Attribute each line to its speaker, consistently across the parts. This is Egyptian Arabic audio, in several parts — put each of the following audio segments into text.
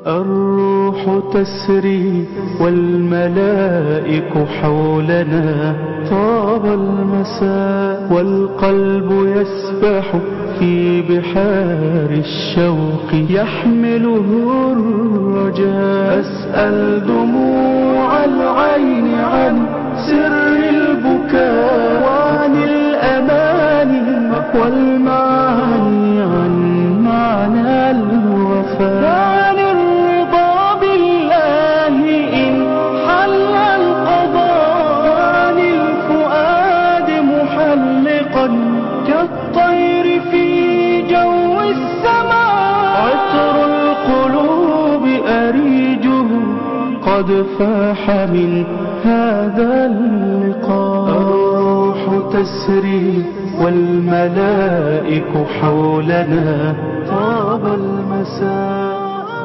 Speaker 1: الروح تسري والملائك حولنا طاب المساء والقلب يسبح في بحار الشوق يحمله الرجاء أسأل دموع العين عن سر البكاء وعن الأماني والمعاني عن معنى الوفاء وعن الرضا بالله إن حل القضاء وعن الفؤاد محلقا كالطير في جو السماء عطر القلوب أريجه قد فاح من هذا اللقاء الروح تسري والملائك حولنا طاب المساء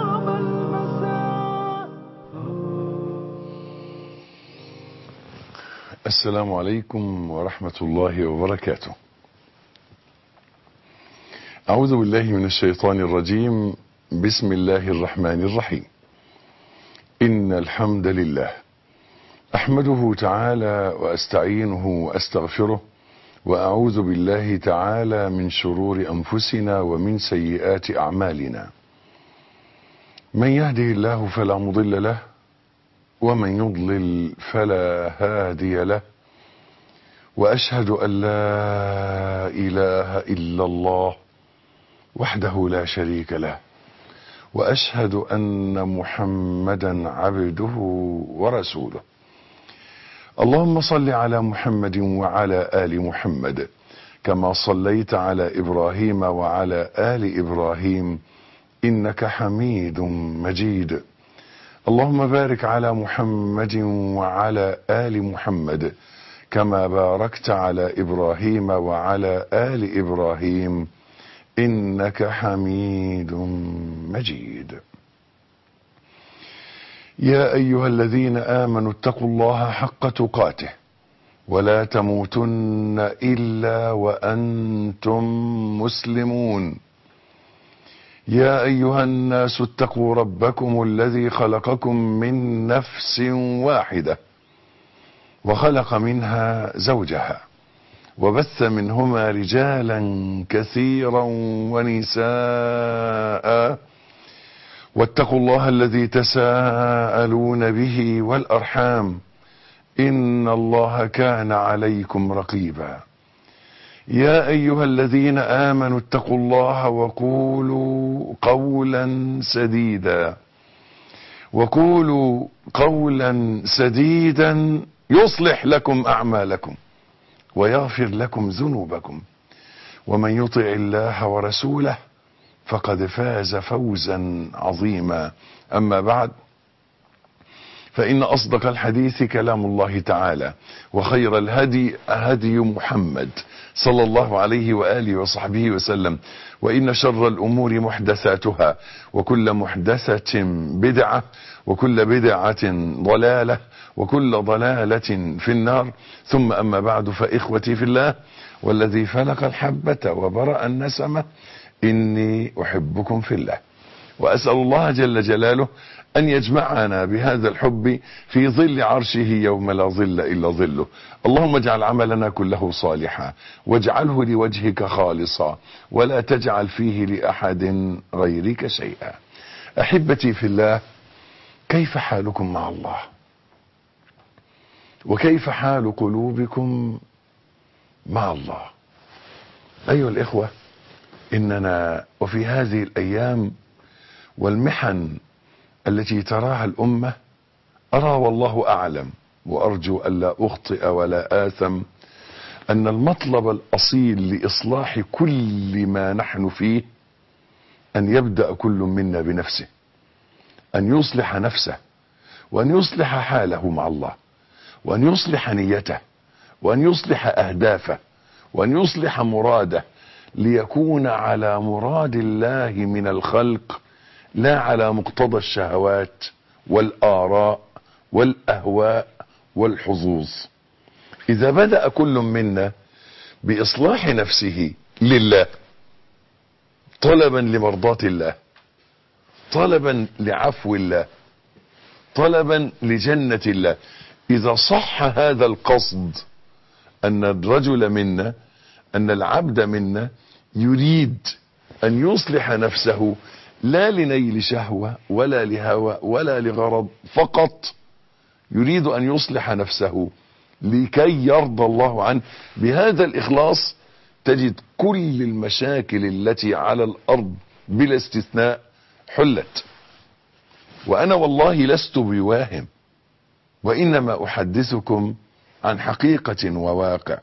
Speaker 2: السلام عليكم ورحمة الله وبركاته أعوذ بالله من الشيطان الرجيم بسم الله الرحمن الرحيم إن الحمد لله أحمده تعالى وأستعينه وأستغفره وأعوذ بالله تعالى من شرور أنفسنا ومن سيئات أعمالنا من يهده الله فلا مضل له ومن يضلل فلا هادي له واشهد ان لا اله الا الله وحده لا شريك له واشهد ان محمدا عبده ورسوله اللهم صل على محمد وعلى ال محمد كما صليت على ابراهيم وعلى ال ابراهيم انك حميد مجيد اللهم بارك على محمد وعلى ال محمد كما باركت على ابراهيم وعلى ال ابراهيم انك حميد مجيد يا ايها الذين امنوا اتقوا الله حق تقاته ولا تموتن الا وانتم مسلمون يا ايها الناس اتقوا ربكم الذي خلقكم من نفس واحده وخلق منها زوجها وبث منهما رجالا كثيرا ونساء واتقوا الله الذي تساءلون به والارحام ان الله كان عليكم رقيبا يا ايها الذين امنوا اتقوا الله وقولوا قولا سديدا وقولوا قولا سديدا يصلح لكم اعمالكم ويغفر لكم ذنوبكم ومن يطع الله ورسوله فقد فاز فوزا عظيما اما بعد فإن أصدق الحديث كلام الله تعالى وخير الهدي هدي محمد صلى الله عليه وآله وصحبه وسلم وإن شر الأمور محدثاتها وكل محدثة بدعة وكل بدعة ضلالة وكل ضلالة في النار ثم أما بعد فإخوتي في الله والذي فلق الحبة وبرأ النسمة إني أحبكم في الله وأسأل الله جل جلاله أن يجمعنا بهذا الحب في ظل عرشه يوم لا ظل إلا ظله اللهم اجعل عملنا كله صالحا واجعله لوجهك خالصا ولا تجعل فيه لأحد غيرك شيئا أحبتي في الله كيف حالكم مع الله وكيف حال قلوبكم مع الله أيها الإخوة إننا وفي هذه الأيام والمحن التي تراها الأمة أرى والله أعلم وأرجو ألا أخطئ ولا آثم أن المطلب الأصيل لإصلاح كل ما نحن فيه أن يبدأ كل منا بنفسه أن يصلح نفسه وأن يصلح حاله مع الله وأن يصلح نيته وأن يصلح أهدافه وأن يصلح مراده ليكون على مراد الله من الخلق لا على مقتضى الشهوات والآراء والأهواء والحظوظ إذا بدأ كل منا بإصلاح نفسه لله طلبا لمرضاة الله طلبا لعفو الله طلبا لجنة الله إذا صح هذا القصد أن الرجل منا أن العبد منا يريد أن يصلح نفسه لا لنيل شهوة ولا لهوى ولا لغرض فقط يريد أن يصلح نفسه لكي يرضى الله عنه بهذا الإخلاص تجد كل المشاكل التي على الأرض بلا استثناء حلت وأنا والله لست بواهم وإنما أحدثكم عن حقيقة وواقع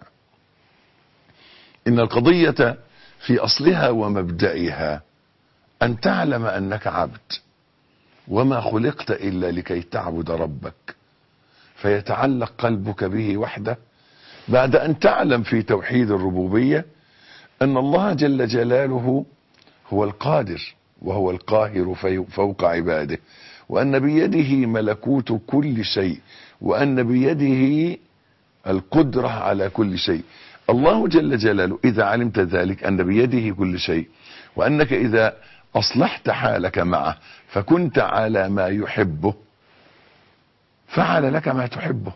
Speaker 2: إن القضية في أصلها ومبدئها أن تعلم أنك عبد وما خلقت إلا لكي تعبد ربك فيتعلق قلبك به وحده بعد أن تعلم في توحيد الربوبية أن الله جل جلاله هو القادر وهو القاهر في- فوق عباده وأن بيده ملكوت كل شيء وأن بيده القدرة على كل شيء الله جل جلاله إذا علمت ذلك أن بيده كل شيء وأنك إذا أصلحت حالك معه فكنت على ما يحبه فعل لك ما تحبه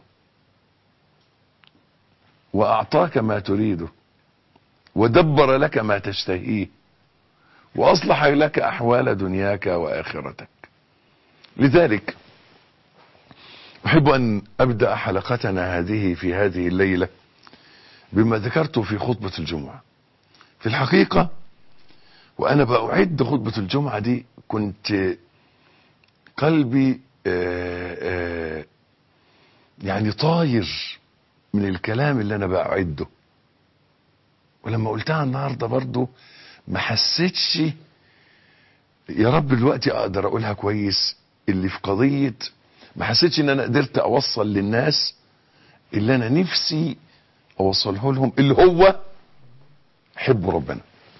Speaker 2: وأعطاك ما تريده ودبر لك ما تشتهيه وأصلح لك أحوال دنياك وآخرتك لذلك أحب أن أبدأ حلقتنا هذه في هذه الليلة بما ذكرته في خطبة الجمعة في الحقيقة وأنا بأعد خطبة الجمعة دي كنت قلبي آآ آآ يعني طاير من الكلام اللي أنا بأعده ولما قلتها النهاردة برضو ما حسيتش يا رب دلوقتي أقدر أقولها كويس اللي في قضية ما حسيتش ان انا قدرت اوصل للناس اللي انا نفسي اوصله لهم اللي هو حبوا ربنا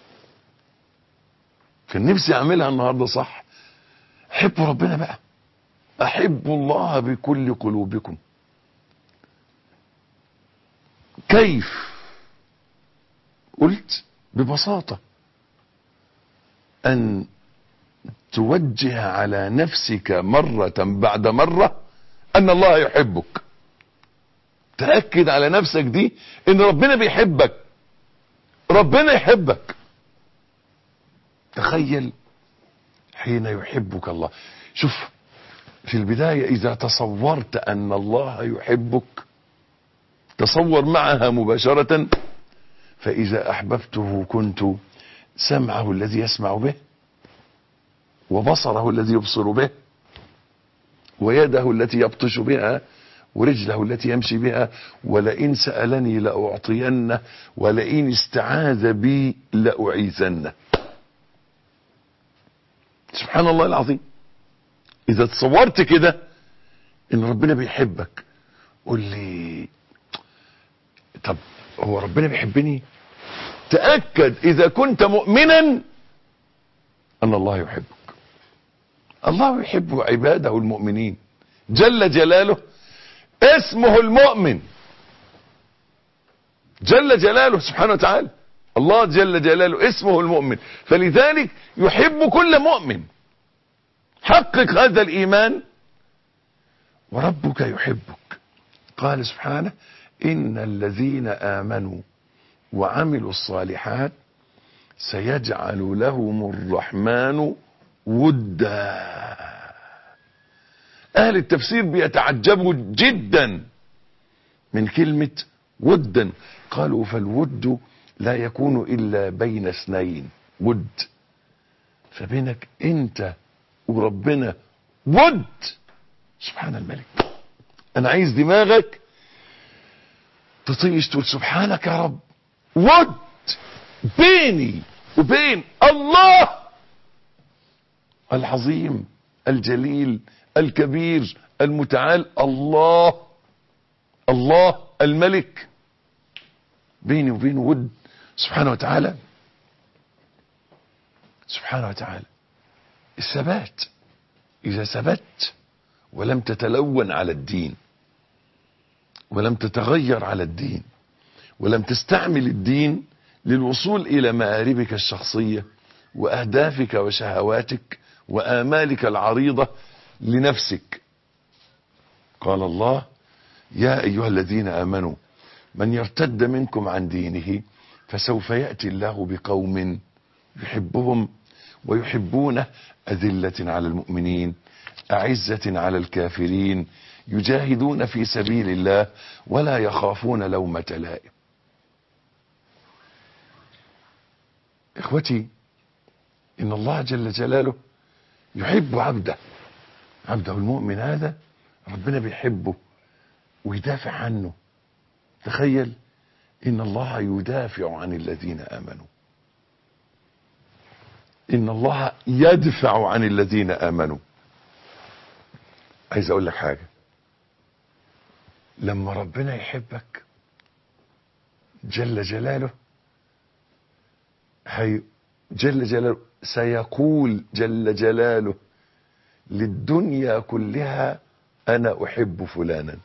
Speaker 2: كان نفسي اعملها النهارده صح حبوا ربنا بقى احبوا الله بكل قلوبكم كيف قلت ببساطة ان توجه على نفسك مرة بعد مرة ان الله يحبك تأكد على نفسك دي ان ربنا بيحبك ربنا يحبك تخيل حين يحبك الله شوف في البداية اذا تصورت ان الله يحبك تصور معها مباشرة فاذا احببته كنت سمعه الذي يسمع به وبصره الذي يبصر به ويده التي يبطش بها ورجله التي يمشي بها ولئن سألني لأعطينه ولئن استعاذ بي لأعيذنه سبحان الله العظيم إذا تصورت كده إن ربنا بيحبك قول لي طب هو ربنا بيحبني تأكد إذا كنت مؤمنا أن الله يحبك الله يحب عباده المؤمنين جل جلاله اسمه المؤمن جل جلاله سبحانه وتعالى الله جل جلاله اسمه المؤمن فلذلك يحب كل مؤمن حقق هذا الإيمان وربك يحبك قال سبحانه إن الذين آمنوا وعملوا الصالحات سيجعل لهم الرحمن ودا اهل التفسير بيتعجبوا جدا من كلمة ودا قالوا فالود لا يكون الا بين اثنين ود فبينك انت وربنا ود سبحان الملك انا عايز دماغك تطيش تقول سبحانك يا رب ود بيني وبين الله العظيم الجليل الكبير المتعال الله الله الملك بيني وبينه ود سبحانه وتعالى سبحانه وتعالى الثبات إذا ثبت ولم تتلون على الدين ولم تتغير على الدين ولم تستعمل الدين للوصول إلى مآربك الشخصية وأهدافك وشهواتك وآمالك العريضة لنفسك قال الله يا أيها الذين آمنوا من يرتد منكم عن دينه فسوف يأتي الله بقوم يحبهم ويحبونه أذلة على المؤمنين أعزة على الكافرين يجاهدون في سبيل الله ولا يخافون لومة لائم إخوتي إن الله جل جلاله يحب عبده عبده المؤمن هذا ربنا بيحبه ويدافع عنه تخيل إن الله يدافع عن الذين آمنوا إن الله يدفع عن الذين آمنوا عايز أقول لك حاجة لما ربنا يحبك جل جلاله هي جل جلاله سيقول جل جلاله للدنيا كلها انا احب فلانا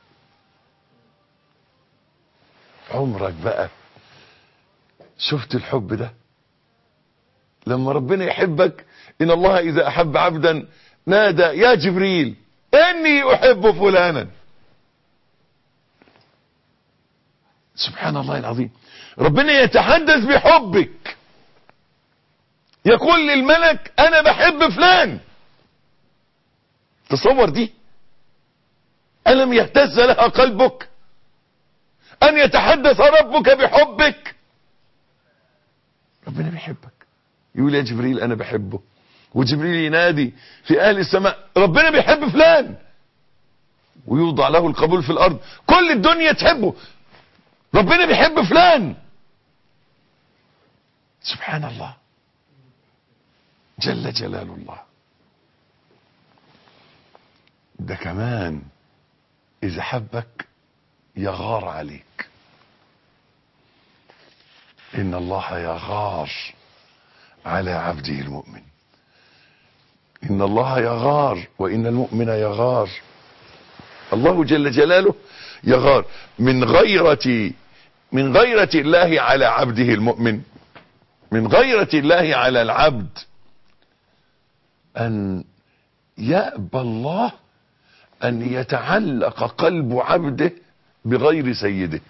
Speaker 2: عمرك بقى شفت الحب ده لما ربنا يحبك ان الله اذا احب عبدا نادى يا جبريل اني احب فلانا سبحان الله العظيم ربنا يتحدث بحبك يقول للملك انا بحب فلان تصور دي ألم يهتز لها قلبك أن يتحدث ربك بحبك ربنا بيحبك يقول يا جبريل أنا بحبه وجبريل ينادي في أهل السماء ربنا بيحب فلان ويوضع له القبول في الأرض كل الدنيا تحبه ربنا بيحب فلان سبحان الله جل جلال الله ده كمان اذا حبك يغار عليك ان الله يغار على عبده المؤمن ان الله يغار وان المؤمن يغار الله جل جلاله يغار من غيرة من غيرة الله على عبده المؤمن من غيرة الله على العبد ان يأبى الله ان يتعلق قلب عبده بغير سيده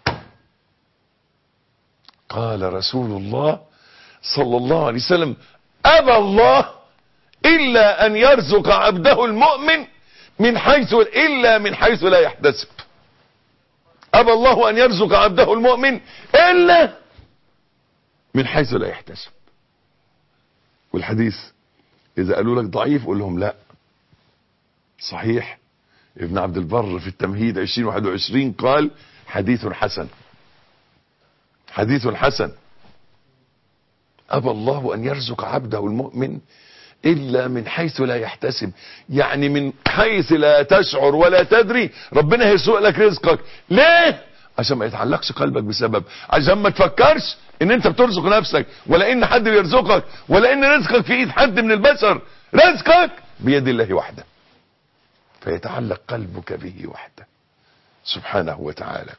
Speaker 2: قال رسول الله صلى الله عليه وسلم ابى الله الا ان يرزق عبده المؤمن من حيث الا من حيث لا يحتسب ابى الله ان يرزق عبده المؤمن الا من حيث لا يحتسب والحديث اذا قالوا لك ضعيف قول لهم لا صحيح ابن عبد البر في التمهيد 2021 قال حديث حسن حديث حسن أبى الله أن يرزق عبده المؤمن إلا من حيث لا يحتسب يعني من حيث لا تشعر ولا تدري ربنا هيسوق لك رزقك ليه عشان ما يتعلقش قلبك بسبب عشان ما تفكرش ان انت بترزق نفسك ولا ان حد بيرزقك ولا ان رزقك في ايد حد من البشر رزقك بيد الله وحده فيتعلق قلبك به وحده سبحانه وتعالى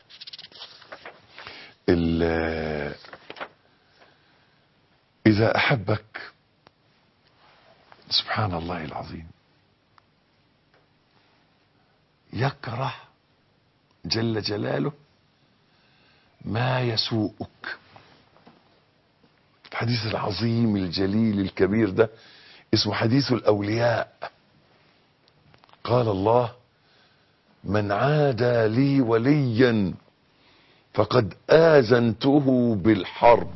Speaker 2: إذا أحبك سبحان الله العظيم يكره جل جلاله ما يسوءك الحديث العظيم الجليل الكبير ده اسمه حديث الأولياء قال الله من عادى لي وليا فقد آذنته بالحرب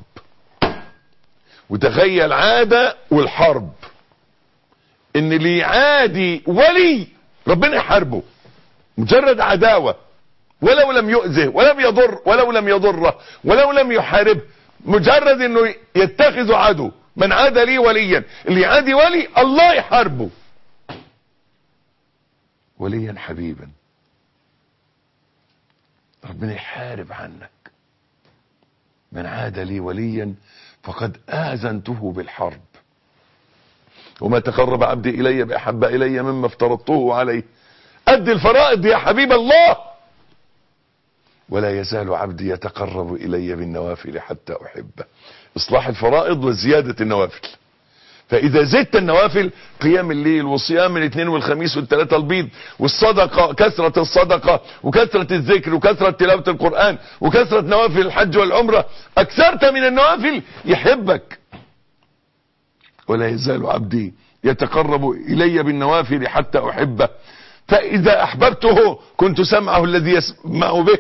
Speaker 2: وتخيل عادة والحرب ان اللي يعادي ولي ربنا يحاربه مجرد عداوة ولو لم يؤذه ولم يضر ولو لم يضره ولو لم يحاربه مجرد انه يتخذ عدو من عاد لي وليا اللي يعادي ولي الله يحاربه وليا حبيبا ربنا يحارب عنك من عاد لي وليا فقد آذنته بالحرب وما تقرب عبدي إلي بأحب إلي مما افترضته عليه أدي الفرائض يا حبيب الله ولا يزال عبدي يتقرب إلي بالنوافل حتى أحبه إصلاح الفرائض وزيادة النوافل فاذا زدت النوافل قيام الليل وصيام الاثنين والخميس والثلاثة البيض والصدقة كثرة الصدقة وكثرة الذكر وكثرة تلاوة القرآن وكثرة نوافل الحج والعمرة اكثرت من النوافل يحبك ولا يزال عبدي يتقرب الي بالنوافل حتى احبه فاذا احببته كنت سمعه الذي يسمع به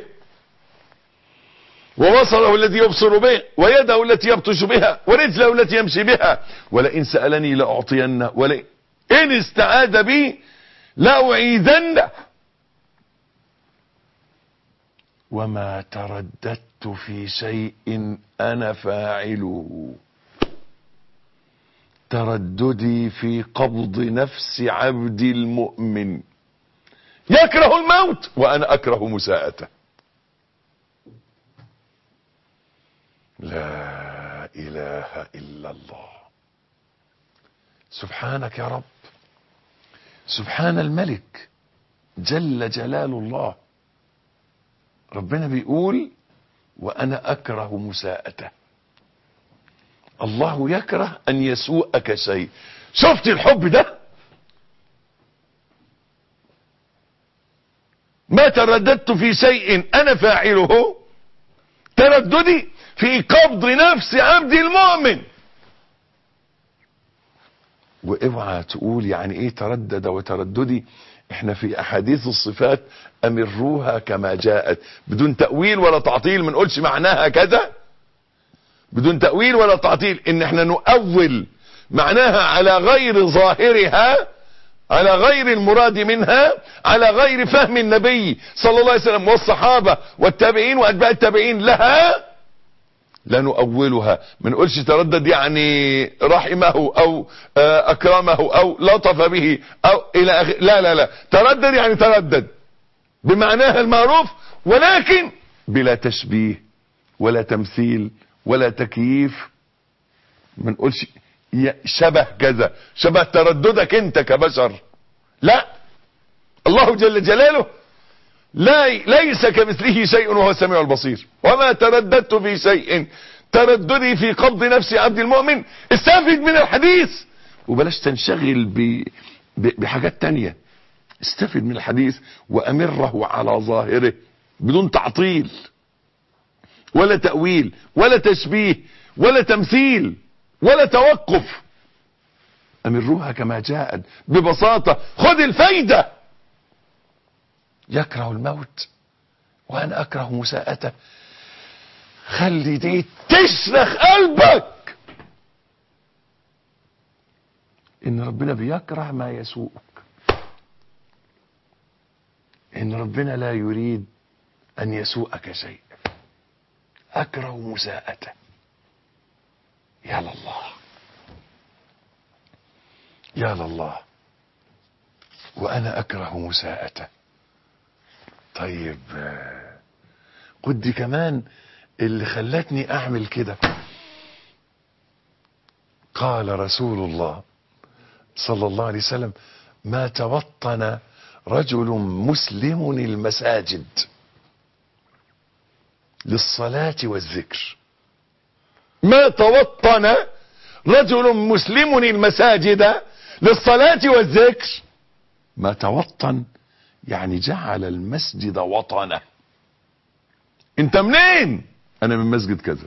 Speaker 2: وبصره الذي يبصر به ويده التي يبطش بها ورجله التي يمشي بها ولئن سألني لأعطينه ولئن إن استعاذ بي لأعيذنه وما ترددت في شيء أنا فاعله ترددي في قبض نفس عبدي المؤمن يكره الموت وأنا أكره مساءته لا اله الا الله سبحانك يا رب سبحان الملك جل جلال الله ربنا بيقول وانا اكره مساءته الله يكره ان يسوءك شيء شفت الحب ده ما ترددت في شيء انا فاعله ترددي في قبض نفس عبد المؤمن واوعى تقول يعني ايه تردد وترددي احنا في احاديث الصفات امروها كما جاءت بدون تأويل ولا تعطيل ما نقولش معناها كذا بدون تأويل ولا تعطيل ان احنا نؤول معناها على غير ظاهرها على غير المراد منها على غير فهم النبي صلى الله عليه وسلم والصحابة والتابعين واتباع التابعين لها لا نؤولها ما نقولش تردد يعني رحمه او اكرمه او لطف به او الى اخره لا لا لا تردد يعني تردد بمعناها المعروف ولكن بلا تشبيه ولا تمثيل ولا تكييف ما نقولش شبه كذا شبه ترددك انت كبشر لا الله جل جلاله لا ليس كمثله شيء وهو السميع البصير وما ترددت في شيء ترددي في قبض نفس عبد المؤمن استفد من الحديث وبلاش تنشغل ب... ب... بحاجات تانية استفد من الحديث وامره على ظاهره بدون تعطيل ولا تأويل ولا تشبيه ولا تمثيل ولا توقف امروها كما جاءت ببساطة خذ الفايدة يكره الموت وانا اكره مساءته خلي دي تشرخ قلبك ان ربنا بيكره ما يسوءك ان ربنا لا يريد ان يسوءك شيء اكره مساءته يا لله يا لله وانا اكره مساءته طيب قد دي كمان اللي خلتني اعمل كده قال رسول الله صلى الله عليه وسلم ما توطن رجل مسلم المساجد للصلاة والذكر ما توطن رجل مسلم المساجد للصلاة والذكر ما توطن يعني جعل المسجد وطنه انت منين انا من مسجد كذا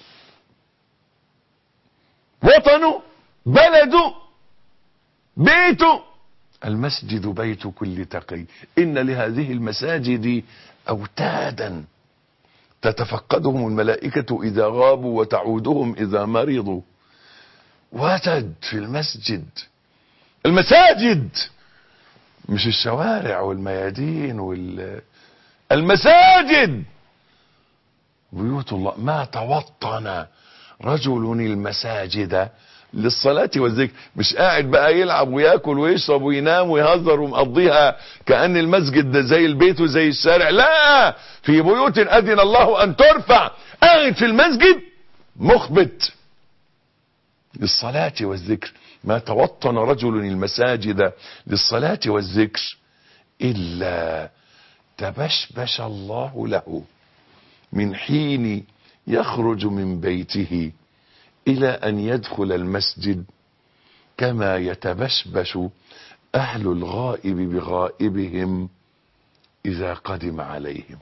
Speaker 2: وطنه بلده بيته المسجد بيت كل تقي ان لهذه المساجد اوتادا تتفقدهم الملائكة اذا غابوا وتعودهم اذا مرضوا وتد في المسجد المساجد مش الشوارع والميادين وال المساجد بيوت الله ما توطن رجل المساجد للصلاة والذكر مش قاعد بقى يلعب وياكل ويشرب وينام ويهزر ومقضيها كأن المسجد ده زي البيت وزي الشارع لا في بيوت أذن الله أن ترفع قاعد في المسجد مخبت للصلاة والذكر ما توطن رجل المساجد للصلاة والذكر إلا تبشبش الله له من حين يخرج من بيته إلى أن يدخل المسجد كما يتبشبش أهل الغائب بغائبهم إذا قدم عليهم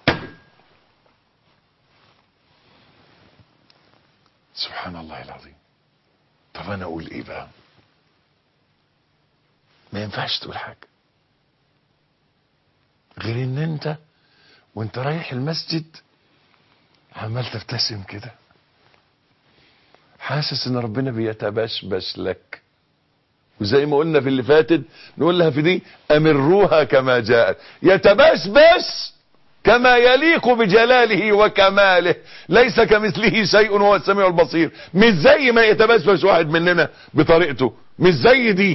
Speaker 2: سبحان الله العظيم طب أنا أقول إيه بقى ما ينفعش تقول حاجة غير ان انت وانت رايح المسجد عمال تبتسم كده حاسس ان ربنا بيتبشبش لك وزي ما قلنا في اللي فاتت نقول لها في دي امروها كما جاءت يتبشبش كما يليق بجلاله وكماله ليس كمثله شيء وهو السميع البصير مش زي ما يتبشبش واحد مننا بطريقته مش زي دي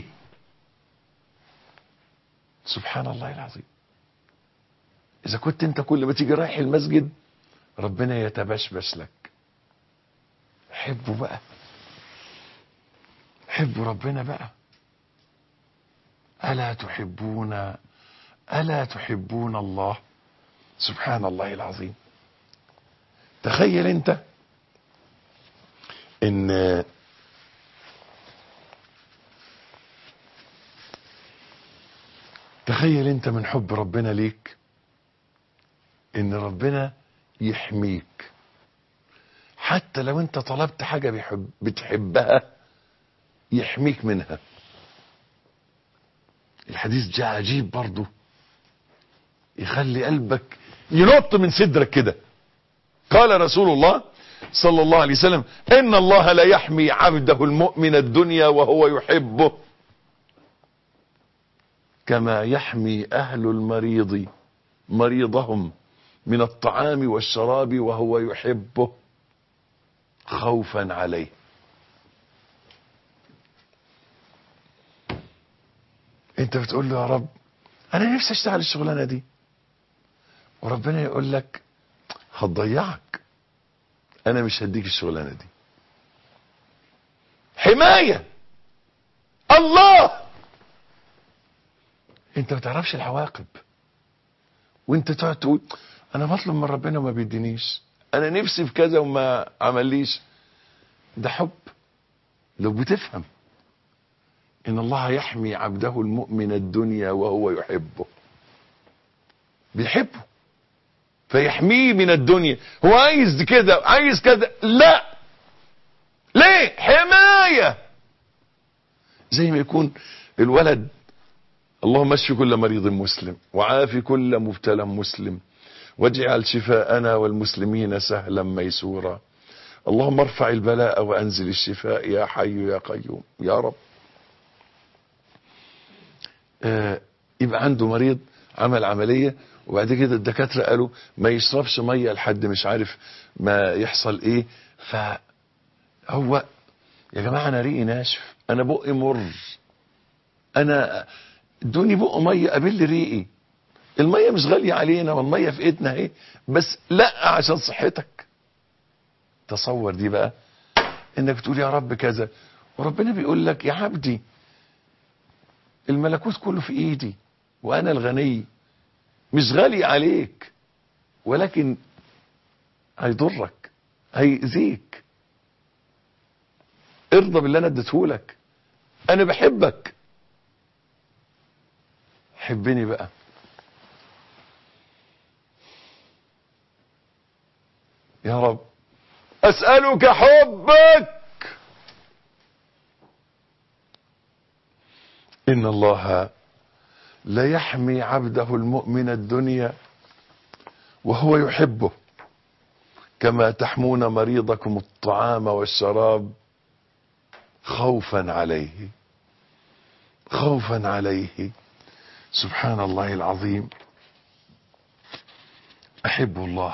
Speaker 2: سبحان الله العظيم اذا كنت انت كل ما تيجي رايح المسجد ربنا يتبشبش لك حبه بقى حبوا ربنا بقى الا تحبون الا تحبون الله سبحان الله العظيم تخيل انت ان تخيل انت من حب ربنا ليك ان ربنا يحميك حتى لو انت طلبت حاجة بيحب بتحبها يحميك منها الحديث جاء عجيب برضه يخلي قلبك ينط من صدرك كده قال رسول الله صلى الله عليه وسلم ان الله لا يحمي عبده المؤمن الدنيا وهو يحبه كما يحمي اهل المريض مريضهم من الطعام والشراب وهو يحبه خوفا عليه انت بتقول له يا رب انا نفسي اشتغل الشغلانه دي وربنا يقول لك هتضيعك انا مش هديك الشغلانه دي حمايه الله انت ما تعرفش العواقب وانت تقعد تقول انا بطلب من ربنا وما بيدينيش انا نفسي في كذا وما عمليش ده حب لو بتفهم ان الله يحمي عبده المؤمن الدنيا وهو يحبه بيحبه فيحميه من الدنيا هو عايز كده عايز كده لا ليه حماية زي ما يكون الولد اللهم اشف كل مريض مسلم وعافي كل مبتلى مسلم واجعل شفاءنا والمسلمين سهلا ميسورا اللهم ارفع البلاء وانزل الشفاء يا حي يا قيوم يا رب آه يبقى عنده مريض عمل عملية وبعد كده الدكاترة قالوا ما يشربش مية لحد مش عارف ما يحصل ايه فهو يا جماعة انا ريقي ناشف انا بقي مر انا ادوني بق مية قابل ريقي المية مش غالية علينا والمية في ايدنا اهي بس لا عشان صحتك تصور دي بقى انك بتقول يا رب كذا وربنا بيقول لك يا عبدي الملكوت كله في ايدي وانا الغني مش غالي عليك ولكن هيضرك هيأذيك ارضى باللي انا اديتهولك انا بحبك حبني بقى يا رب اسألك حبك ان الله لا يحمي عبده المؤمن الدنيا وهو يحبه كما تحمون مريضكم الطعام والشراب خوفا عليه خوفا عليه سبحان الله العظيم احب الله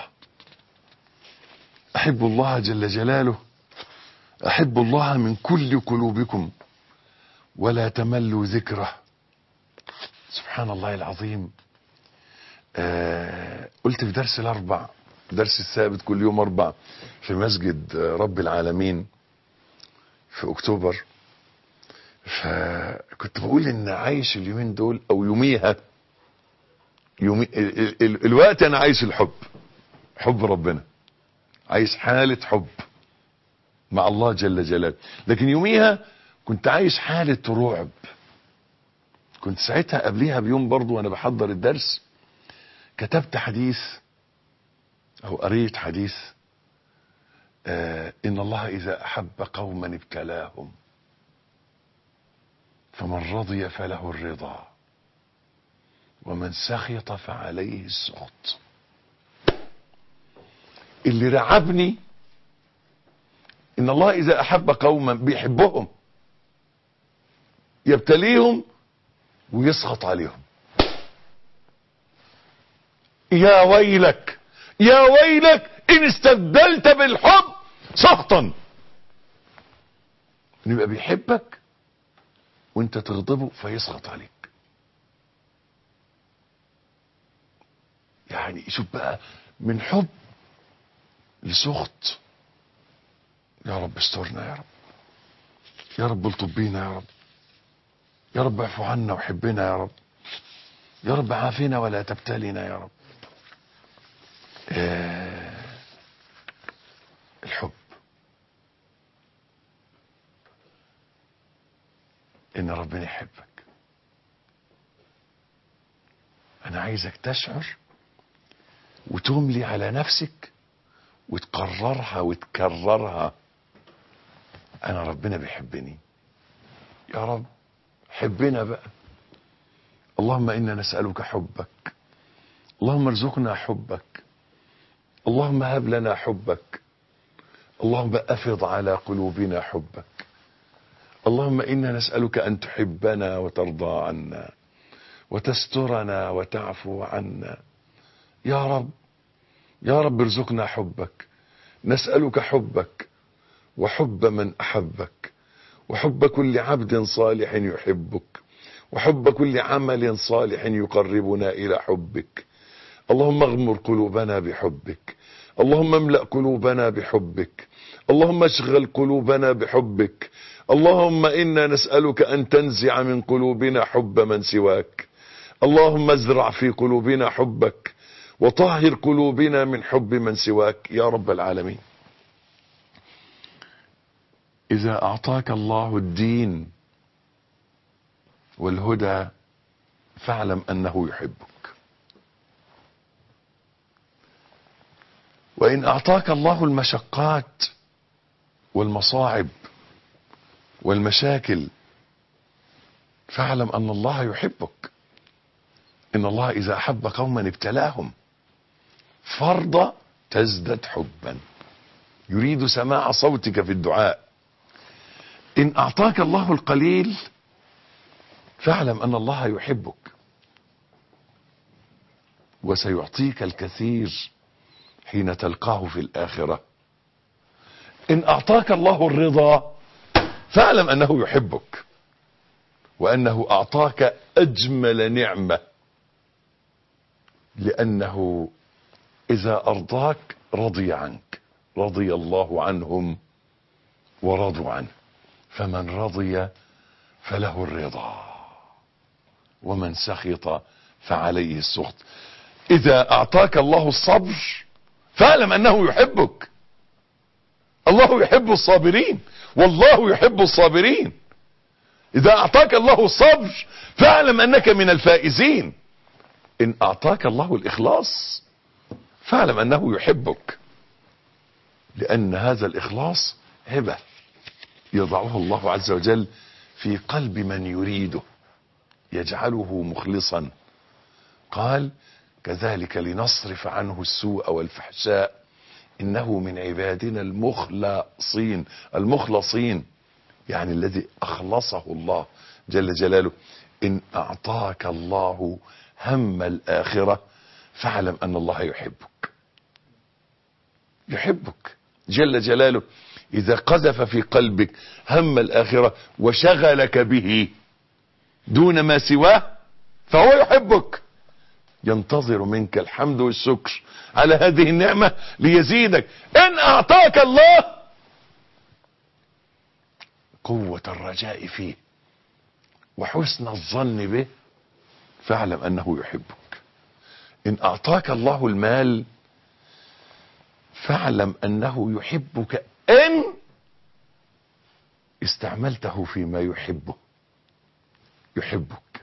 Speaker 2: احب الله جل جلاله احب الله من كل قلوبكم ولا تملوا ذكره سبحان الله العظيم آه قلت في درس الاربع درس الثابت كل يوم اربع في مسجد رب العالمين في اكتوبر فكنت بقول ان عايش اليومين دول او يوميها يومي ال ال الوقت انا عايش الحب حب ربنا عايش حالة حب مع الله جل جلاله لكن يوميها كنت عايش حالة رعب كنت ساعتها قبليها بيوم برضو وانا بحضر الدرس كتبت حديث او قريت حديث آه ان الله اذا احب قوما ابتلاهم فمن رضي فله الرضا ومن سخط فعليه السخط اللي رعبني ان الله اذا احب قوما بيحبهم يبتليهم ويسخط عليهم يا ويلك يا ويلك ان استبدلت بالحب سخطا انه يبقى بيحبك وانت تغضبه فيسخط عليك يعني شوف بقى من حب لسخط يا رب استرنا يا رب يا رب الطب بينا يا رب يا رب اعفو عنا وحبنا يا رب يا رب عافنا ولا تبتلنا يا رب آه الحب ان ربنا يحبك انا عايزك تشعر وتملي على نفسك وتقررها وتكررها انا ربنا بيحبني يا رب حبنا بقى اللهم انا نسالك حبك اللهم ارزقنا حبك اللهم هب لنا حبك اللهم افض على قلوبنا حبك اللهم انا نسالك ان تحبنا وترضى عنا وتسترنا وتعفو عنا يا رب يا رب ارزقنا حبك نسالك حبك وحب من احبك وحب كل عبد صالح يحبك وحب كل عمل صالح يقربنا الى حبك اللهم اغمر قلوبنا بحبك اللهم املا قلوبنا بحبك اللهم اشغل قلوبنا بحبك اللهم انا نسالك ان تنزع من قلوبنا حب من سواك اللهم ازرع في قلوبنا حبك وطهر قلوبنا من حب من سواك يا رب العالمين اذا اعطاك الله الدين والهدى فاعلم انه يحبك وان اعطاك الله المشقات والمصاعب والمشاكل فاعلم ان الله يحبك ان الله اذا احب قوما ابتلاهم فرض تزدد حبا يريد سماع صوتك في الدعاء ان اعطاك الله القليل فاعلم ان الله يحبك وسيعطيك الكثير حين تلقاه في الاخره ان اعطاك الله الرضا فاعلم انه يحبك وانه اعطاك اجمل نعمه لانه اذا ارضاك رضي عنك رضي الله عنهم ورضوا عنه فمن رضي فله الرضا ومن سخط فعليه السخط اذا اعطاك الله الصبر فاعلم انه يحبك الله يحب الصابرين والله يحب الصابرين اذا اعطاك الله الصبر فاعلم انك من الفائزين ان اعطاك الله الاخلاص فاعلم انه يحبك لان هذا الاخلاص هبه يضعه الله عز وجل في قلب من يريده يجعله مخلصا قال كذلك لنصرف عنه السوء والفحشاء انه من عبادنا المخلصين المخلصين يعني الذي اخلصه الله جل جلاله ان اعطاك الله هم الاخره فاعلم ان الله يحبك يحبك جل جلاله اذا قذف في قلبك هم الاخره وشغلك به دون ما سواه فهو يحبك ينتظر منك الحمد والشكر على هذه النعمة ليزيدك ان اعطاك الله قوة الرجاء فيه وحسن الظن به فاعلم انه يحبك ان اعطاك الله المال فاعلم انه يحبك ان استعملته فيما يحبه يحبك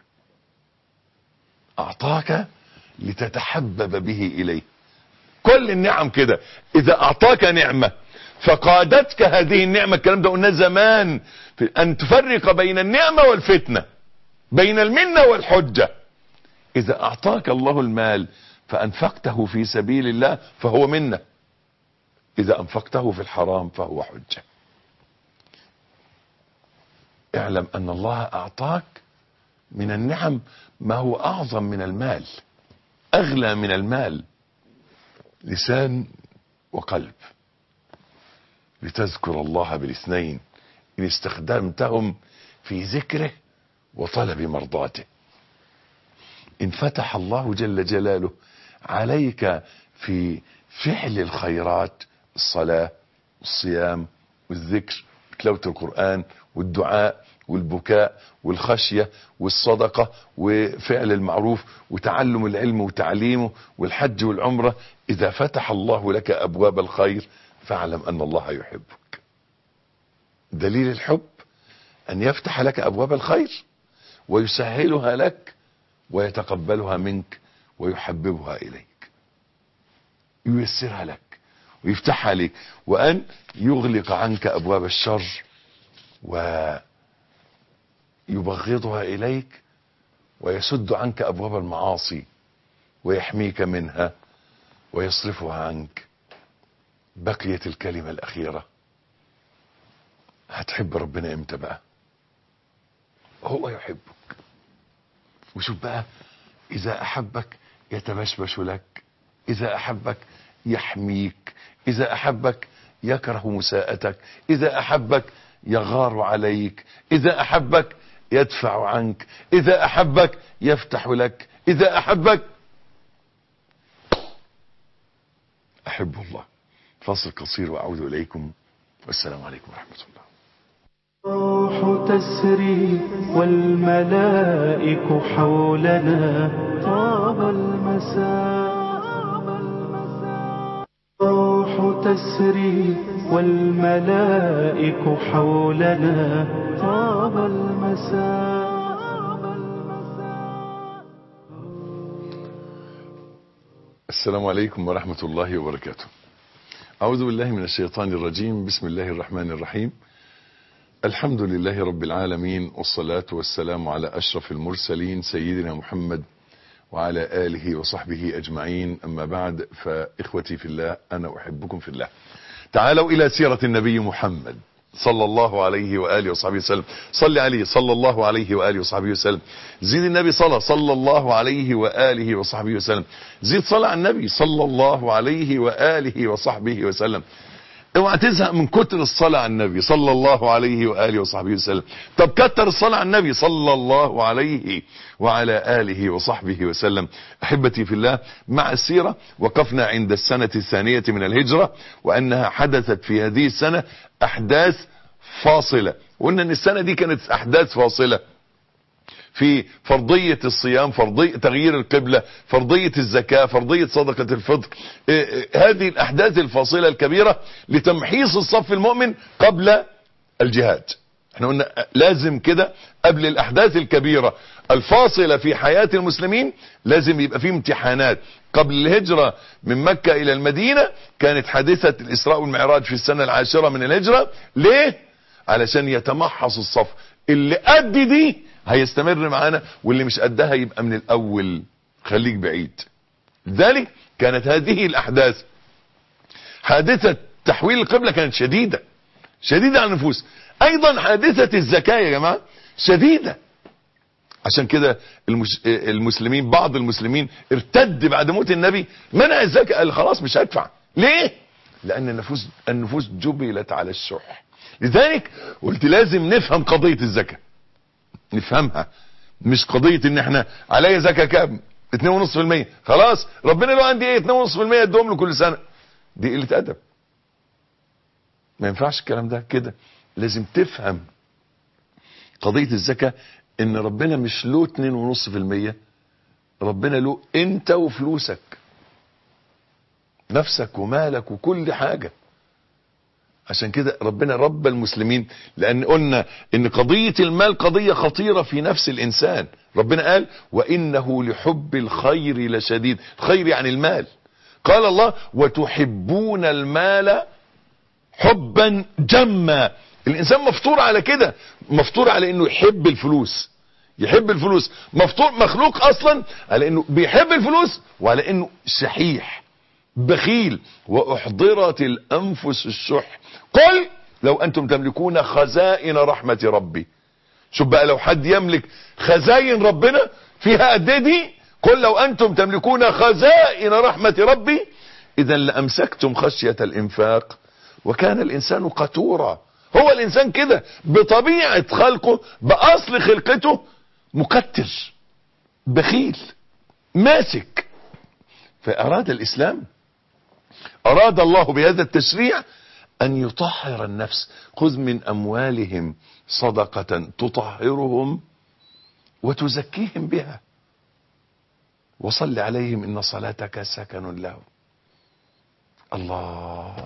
Speaker 2: اعطاك لتتحبب به اليه كل النعم كده اذا اعطاك نعمة فقادتك هذه النعمة الكلام ده قلنا زمان ان تفرق بين النعمة والفتنة بين المنة والحجة اذا اعطاك الله المال فانفقته في سبيل الله فهو منة اذا انفقته في الحرام فهو حجة اعلم ان الله اعطاك من النعم ما هو اعظم من المال اغلى من المال لسان وقلب لتذكر الله بالاثنين ان استخدمتهم في ذكره وطلب مرضاته ان فتح الله جل جلاله عليك في فعل الخيرات الصلاة والصيام والذكر وتلاوة القرآن والدعاء والبكاء والخشية والصدقة وفعل المعروف وتعلم العلم وتعليمه والحج والعمرة إذا فتح الله لك أبواب الخير فاعلم أن الله يحبك دليل الحب أن يفتح لك أبواب الخير ويسهلها لك ويتقبلها منك ويحببها إليك ييسرها لك ويفتحها لك وأن يغلق عنك أبواب الشر ويبغضها إليك ويسد عنك أبواب المعاصي ويحميك منها ويصرفها عنك بقيت الكلمة الأخيرة هتحب ربنا امتى بقى هو يحبك وشوف بقى إذا أحبك يتبشبش لك إذا أحبك يحميك إذا أحبك يكره مساءتك إذا أحبك يغار عليك إذا أحبك يدفع عنك إذا أحبك يفتح لك إذا أحبك أحب الله فاصل قصير وأعود إليكم والسلام عليكم ورحمة الله
Speaker 1: الروح تسري والملائك حولنا طاب المساء الروح تسري والملائك حولنا طاب المساء
Speaker 2: السلام عليكم ورحمة الله وبركاته أعوذ بالله من الشيطان الرجيم بسم الله الرحمن الرحيم الحمد لله رب العالمين والصلاة والسلام على أشرف المرسلين سيدنا محمد وعلى آله وصحبه أجمعين أما بعد فإخوتي في الله أنا أحبكم في الله تعالوا إلى سيرة النبي محمد صلى الله عليه وآله وصحبه وسلم صل عليه صلى الله عليه وآله وصحبه وسلم زيد النبي صلى صلى الله عليه وآله وصحبه وسلم زيد صلى على النبي صلى الله عليه وآله وصحبه وسلم اوعى تزهق من كتر الصلاة على النبي صلى الله عليه وآله وصحبه وسلم طب كتر الصلاة على النبي صلى الله عليه وعلى آله وصحبه وسلم أحبتي في الله مع السيرة وقفنا عند السنة الثانية من الهجرة وأنها حدثت في هذه السنة أحداث فاصلة وقلنا أن السنة دي كانت أحداث فاصلة في فرضية الصيام فرضية تغيير القبلة فرضية الزكاة فرضية صدقة الفطر إيه إيه هذه الأحداث الفاصلة الكبيرة لتمحيص الصف المؤمن قبل الجهاد احنا قلنا لازم كده قبل الأحداث الكبيرة الفاصلة في حياة المسلمين لازم يبقى فيه امتحانات قبل الهجرة من مكة إلى المدينة كانت حادثة الإسراء والمعراج في السنة العاشرة من الهجرة ليه؟ علشان يتمحص الصف اللي قد دي هيستمر معانا واللي مش قدها يبقى من الاول خليك بعيد لذلك كانت هذه الاحداث حادثة تحويل القبلة كانت شديدة شديدة على النفوس ايضا حادثة الزكاة يا جماعة شديدة عشان كده المش... المسلمين بعض المسلمين ارتد بعد موت النبي منع الزكاة قال خلاص مش هدفع ليه لان النفوس النفوس جبلت على الشح لذلك قلت لازم نفهم قضية الزكاه نفهمها مش قضية ان احنا عليا زكاة كام 2.5% خلاص ربنا لو عندي ايه 2.5% ادهم له كل سنة دي قلة ادب ما ينفعش الكلام ده كده لازم تفهم قضية الزكاة ان ربنا مش له 2.5% ربنا له انت وفلوسك نفسك ومالك وكل حاجة عشان كده ربنا رب المسلمين لان قلنا ان قضية المال قضية خطيرة في نفس الانسان ربنا قال وانه لحب الخير لشديد الخير يعني المال قال الله وتحبون المال حبا جما الانسان مفطور على كده مفطور على انه يحب الفلوس يحب الفلوس مفطور مخلوق اصلا على انه بيحب الفلوس وعلى انه شحيح بخيل واحضرت الانفس الشح قل لو انتم تملكون خزائن رحمة ربي شوف بقى لو حد يملك خزائن ربنا فيها قد ايه دي قل لو انتم تملكون خزائن رحمة ربي اذا لامسكتم خشية الانفاق وكان الانسان قتورا هو الانسان كده بطبيعة خلقه باصل خلقته مكتر بخيل ماسك فاراد الاسلام اراد الله بهذا التشريع ان يطهر النفس خذ من اموالهم صدقة تطهرهم وتزكيهم بها وصل عليهم ان صلاتك سكن لهم الله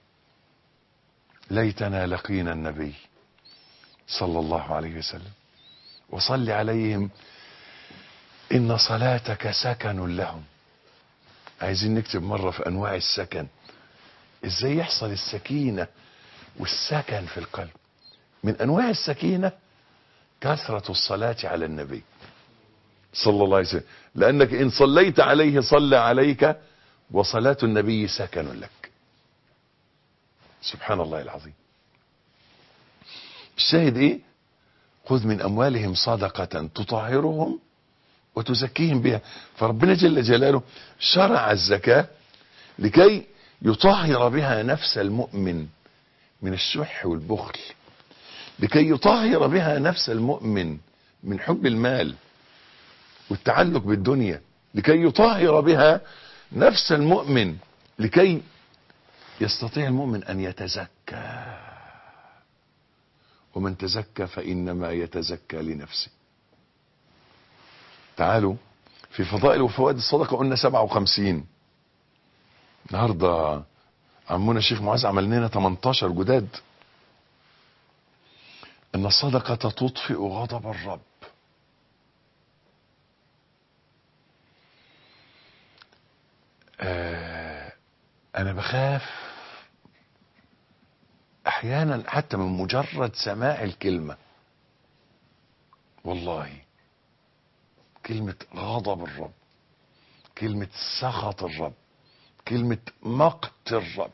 Speaker 2: ليتنا لقينا النبي صلى الله عليه وسلم وصل عليهم ان صلاتك سكن لهم عايزين نكتب مرة في انواع السكن ازاي يحصل السكينة والسكن في القلب من انواع السكينة كثرة الصلاة على النبي صلى الله عليه وسلم لانك ان صليت عليه صلى عليك وصلاة النبي سكن لك سبحان الله العظيم الشاهد ايه خذ من اموالهم صدقة تطهرهم وتزكيهم بها فربنا جل جلاله شرع الزكاة لكي يطهر بها نفس المؤمن من الشح والبخل لكي يطهر بها نفس المؤمن من حب المال والتعلق بالدنيا لكي يطهر بها نفس المؤمن لكي يستطيع المؤمن ان يتزكى ومن تزكى فانما يتزكى لنفسه تعالوا في فضائل وفوائد الصدقه قلنا 57 النهارده عمونا الشيخ معاذ عمل لنا 18 جداد ان الصدقه تطفئ غضب الرب آه انا بخاف احيانا حتى من مجرد سماع الكلمه والله كلمه غضب الرب كلمه سخط الرب كلمه مقت الرب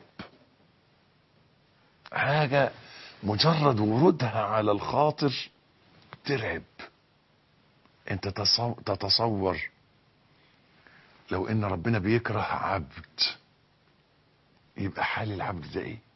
Speaker 2: حاجه مجرد ورودها على الخاطر ترعب انت تصو- تتصور لو ان ربنا بيكره عبد يبقى حال العبد ده ايه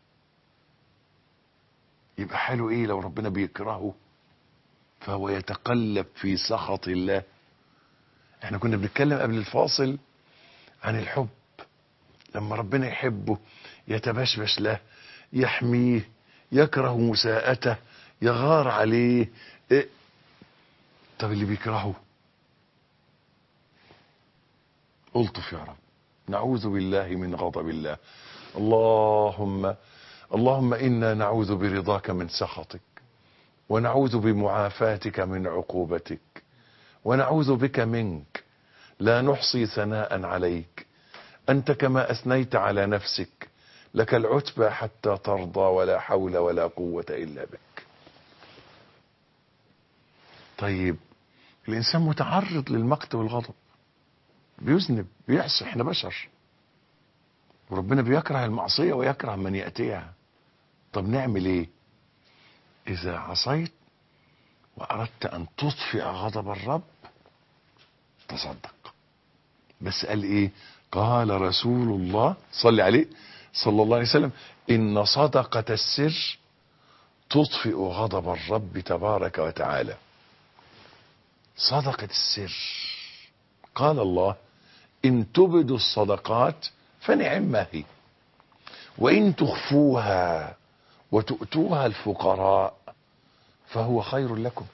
Speaker 2: يبقى حاله ايه لو ربنا بيكرهه فهو يتقلب في سخط الله احنا كنا بنتكلم قبل الفاصل عن الحب لما ربنا يحبه يتبشبش له يحميه يكره مساءته يغار عليه إيه؟ طب اللي بيكرهه الطف يا رب نعوذ بالله من غضب الله اللهم اللهم انا نعوذ برضاك من سخطك ونعوذ بمعافاتك من عقوبتك ونعوذ بك منك لا نحصي ثناء عليك انت كما اثنيت على نفسك لك العتبى حتى ترضى ولا حول ولا قوه الا بك طيب الانسان متعرض للمقت والغضب بيذنب بيعصي احنا بشر وربنا بيكره المعصيه ويكره من ياتيها طب نعمل ايه اذا عصيت واردت ان تطفئ غضب الرب تصدق بس قال ايه قال رسول الله صلي عليه صلى الله عليه وسلم ان صدقه السر تطفئ غضب الرب تبارك وتعالى صدقه السر قال الله ان تبدوا الصدقات فنعما هي وان تخفوها وتؤتوها الفقراء فهو خير لكم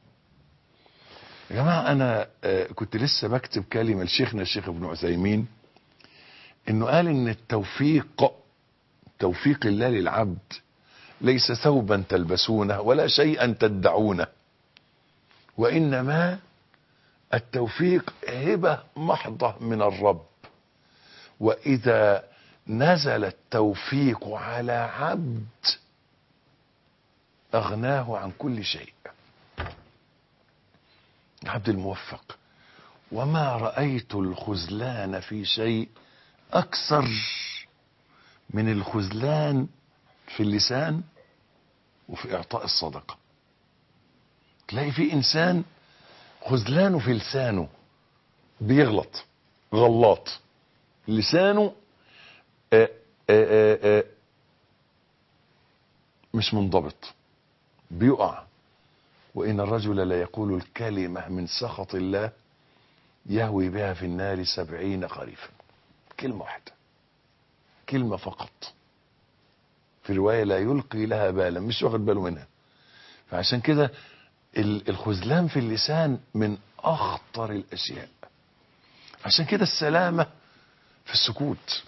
Speaker 2: يا جماعة أنا آه، كنت لسه بكتب كلمة لشيخنا الشيخ ابن عثيمين إنه قال إن التوفيق توفيق الله للعبد ليس ثوبا تلبسونه ولا شيئا تدعونه وانما التوفيق هبه محضه من الرب واذا نزل التوفيق على عبد اغناه عن كل شيء العبد الموفق وما رايت الخذلان في شيء اكثر من الخذلان في اللسان وفي اعطاء الصدقه تلاقي في انسان خذلانه في لسانه بيغلط غلاط لسانه آآ آآ آآ مش منضبط بيقع وإن الرجل لا يقول الكلمة من سخط الله يهوي بها في النار سبعين خريفا كلمة واحدة كلمة فقط في رواية لا يلقي لها بالا مش واخد باله منها فعشان كده الخذلان في اللسان من أخطر الأشياء عشان كده السلامة في السكوت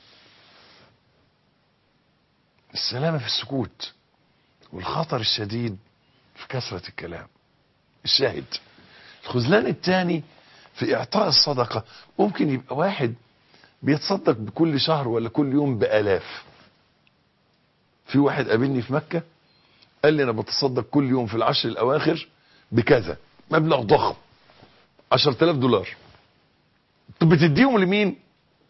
Speaker 2: السلامة في السكوت والخطر الشديد في كثرة الكلام الشاهد الخذلان الثاني في إعطاء الصدقة ممكن يبقى واحد بيتصدق بكل شهر ولا كل يوم بآلاف في واحد قابلني في مكة قال لي أنا بتصدق كل يوم في العشر الأواخر بكذا مبلغ ضخم عشرة آلاف دولار طب بتديهم لمين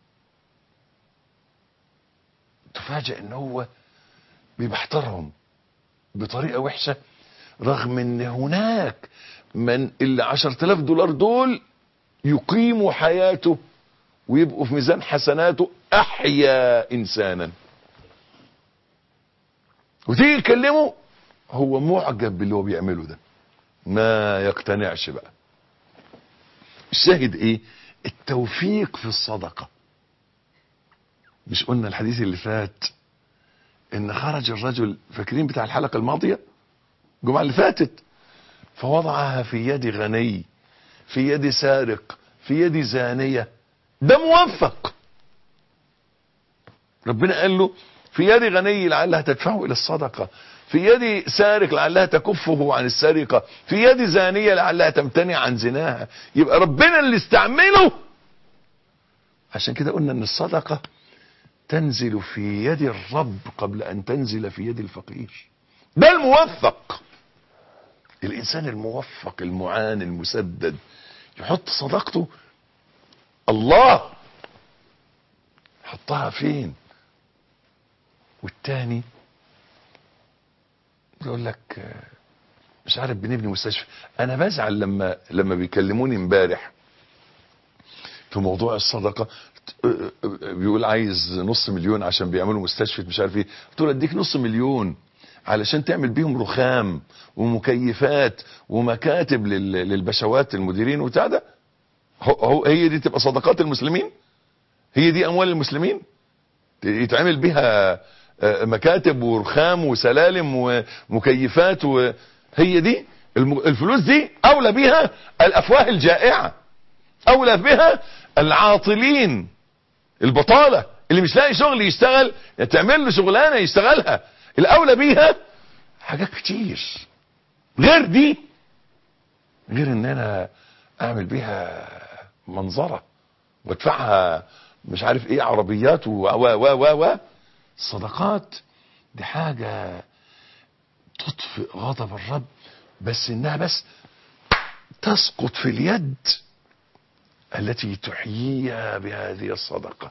Speaker 2: تفاجئ ان هو بيبحترهم بطريقة وحشة رغم ان هناك من اللي عشرة آلاف دولار دول يقيموا حياته ويبقوا في ميزان حسناته احيا انسانا وتيجي تكلمه هو معجب باللي هو بيعمله ده ما يقتنعش بقى الشاهد ايه التوفيق في الصدقة مش قلنا الحديث اللي فات ان خرج الرجل فاكرين بتاع الحلقة الماضية الجمعة اللي فاتت فوضعها في يد غني في يد سارق في يد زانية ده موفق ربنا قال له في يد غني لعلها تدفعه الى الصدقة في يد سارق لعلها تكفه عن السرقة في يد زانية لعلها تمتنع عن زناها يبقى ربنا اللي استعمله عشان كده قلنا ان الصدقة تنزل في يد الرب قبل ان تنزل في يد الفقير ده الموفق الانسان الموفق المعان المسدد يحط صدقته الله حطها فين والتاني يقول لك مش عارف بنبني مستشفى انا بزعل لما لما بيكلموني امبارح في موضوع الصدقه بيقول عايز نص مليون عشان بيعملوا مستشفى مش عارف ايه قلت له اديك نص مليون علشان تعمل بيهم رخام ومكيفات ومكاتب للبشوات المديرين وبتاع ده هو هي دي تبقى صدقات المسلمين هي دي اموال المسلمين يتعمل بيها مكاتب ورخام وسلالم ومكيفات وهي دي الفلوس دي اولى بها الافواه الجائعة اولى بها العاطلين البطالة اللي مش لاقي شغل يشتغل تعمل له شغلانة يشتغلها الاولى بيها حاجات كتير غير دي غير ان انا اعمل بيها منظرة وادفعها مش عارف ايه عربيات و و و و الصدقات دي حاجة تطفئ غضب الرب بس انها بس تسقط في اليد التي تحييها بهذه الصدقة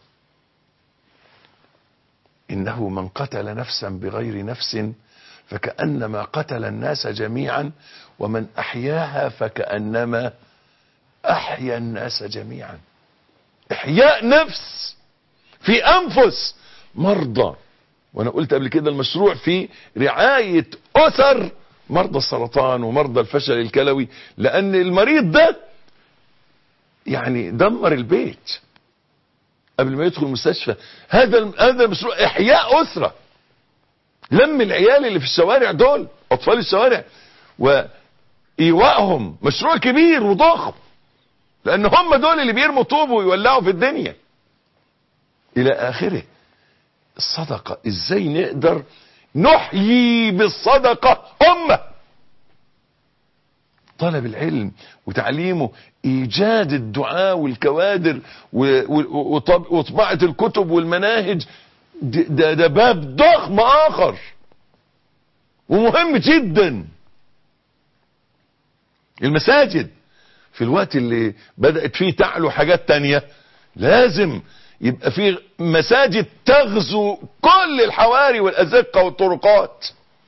Speaker 2: انه من قتل نفسا بغير نفس فكأنما قتل الناس جميعا ومن احياها فكأنما احيا الناس جميعا احياء نفس في انفس مرضى وانا قلت قبل كده المشروع في رعاية اثر مرضى السرطان ومرضى الفشل الكلوي لان المريض ده يعني دمر البيت قبل ما يدخل المستشفى هذا هذا المشروع احياء اسره لم العيال اللي في الشوارع دول اطفال الشوارع وايوائهم مشروع كبير وضخم لان هم دول اللي بيرموا طوب ويولعوا في الدنيا الى اخره الصدقة ازاي نقدر نحيي بالصدقة أمة طلب العلم وتعليمه ايجاد الدعاء والكوادر و- و- وطب- وطباعة الكتب والمناهج د- ده, ده باب ضخم اخر ومهم جدا المساجد في الوقت اللي بدأت فيه تعلو حاجات تانية لازم يبقى في مساجد تغزو كل الحواري والأزقة والطرقات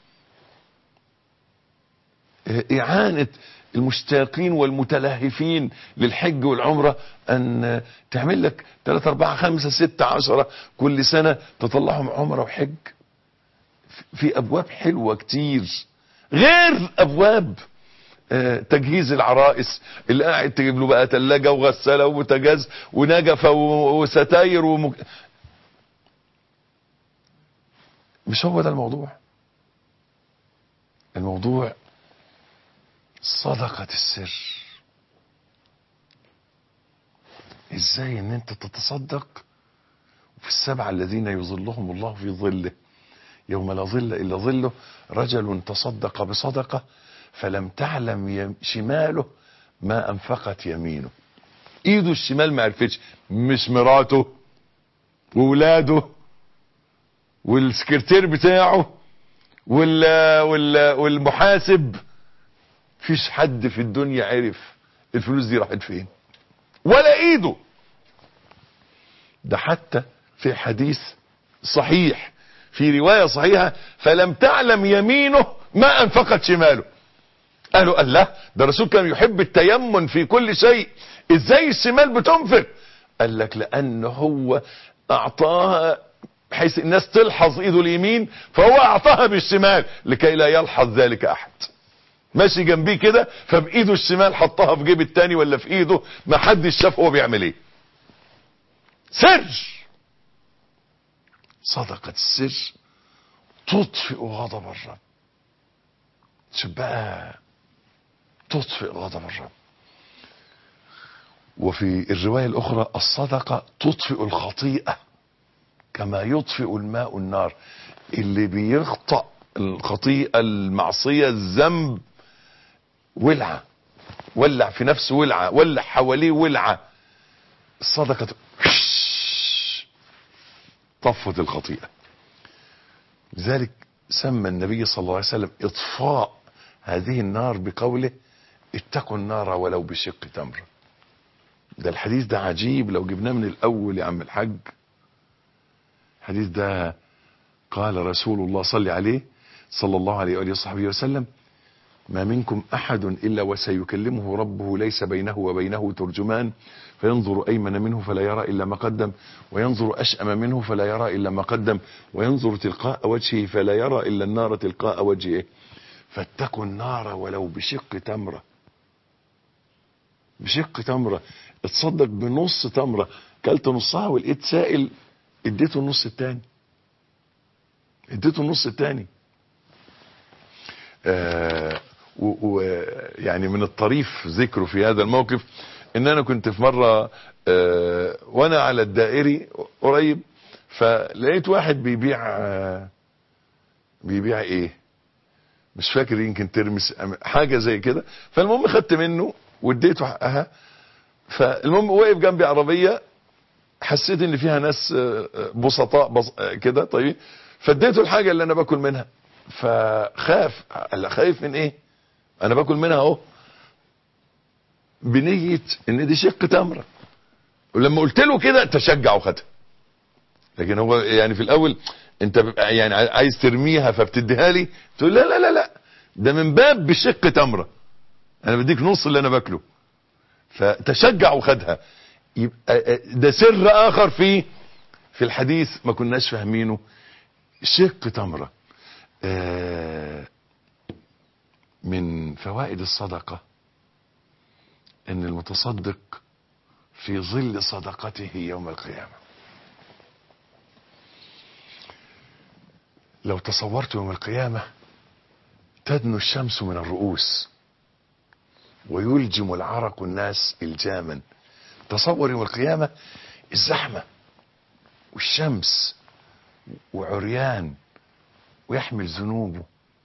Speaker 2: إعانة المشتاقين والمتلهفين للحج والعمرة أن تعمل لك 3 4 5 6 10 كل سنة تطلعهم عمرة وحج في أبواب حلوة كتير غير أبواب آه، تجهيز العرائس اللي قاعد تجيب له بقى ثلاجة وغسالة وبوتاجاز ونجفة و- وستاير ومك... مش هو ده الموضوع الموضوع صدقة السر ازاي ان انت تتصدق في السبعة الذين يظلهم الله في ظله يوم لا ظل الا ظله رجل تصدق بصدقة فلم تعلم يم- شماله ما انفقت يمينه ايده الشمال ما عرفتش مش مراته وولاده والسكرتير بتاعه وال وال والمحاسب فيش حد في الدنيا عرف الفلوس دي راحت فين ولا ايده ده حتى في حديث صحيح في رواية صحيحة فلم تعلم يمينه ما انفقت شماله قالوا قال لا ده الرسول كان يحب التيمن في كل شيء ازاي الشمال بتنفق قال لك لان هو اعطاها بحيث الناس تلحظ ايده اليمين فهو اعطاها بالشمال لكي لا يلحظ ذلك احد ماشي جنبيه كده فبايده الشمال حطها في جيب التاني ولا في ايده ما حدش شاف هو بيعمل ايه سر صدقة السر تطفئ غضب الرب شوف بقى تطفئ غضب الرب وفي الرواية الأخرى الصدقة تطفئ الخطيئة كما يطفئ الماء النار اللي بيخطأ الخطيئة المعصية الذنب ولعة ولع في نفسه ولعة ولع حواليه ولعة الصدقة طفت الخطيئة لذلك سمى النبي صلى الله عليه وسلم اطفاء هذه النار بقوله اتقوا النار ولو بشق تمره ده الحديث ده عجيب لو جبناه من الاول يا عم الحاج الحديث ده قال رسول الله صلى عليه صلى الله عليه وآله وصحبه وسلم ما منكم أحد إلا وسيكلمه ربه ليس بينه وبينه ترجمان فينظر أيمن منه فلا يرى إلا ما قدم وينظر أشأم منه فلا يرى إلا ما قدم وينظر تلقاء وجهه فلا يرى إلا النار تلقاء وجهه فاتقوا النار ولو بشق تمرة بشق تمرة اتصدق بنص تمرة كلت نصها ولقيت سائل اديته النص التاني اديته النص التاني آه ويعني من الطريف ذكره في هذا الموقف ان انا كنت في مرة آه وانا على الدائري قريب فلقيت واحد بيبيع آه بيبيع ايه مش فاكر يمكن ترمس حاجة زي كده فالمهم خدت منه واديته حقها فالمهم وقف جنبي عربية حسيت ان فيها ناس بسطاء بس كده طيب فاديته الحاجة اللي انا باكل منها فخاف قال خايف من ايه انا باكل منها اهو بنية ان دي شق تمرة ولما قلت له كده تشجع وخدها لكن هو يعني في الاول انت بيبقى يعني عايز ترميها فبتديها لي تقول لا لا لا لا ده من باب بشق تمرة انا بديك نص اللي انا باكله فتشجع وخدها يبقى ده سر اخر في في الحديث ما كناش فاهمينه شق تمره من فوائد الصدقة ان المتصدق في ظل صدقته يوم القيامة لو تصورت يوم القيامة تدنو الشمس من الرؤوس ويلجم العرق الناس الجاما تصور يوم القيامة الزحمة والشمس وعريان ويحمل ذنوبه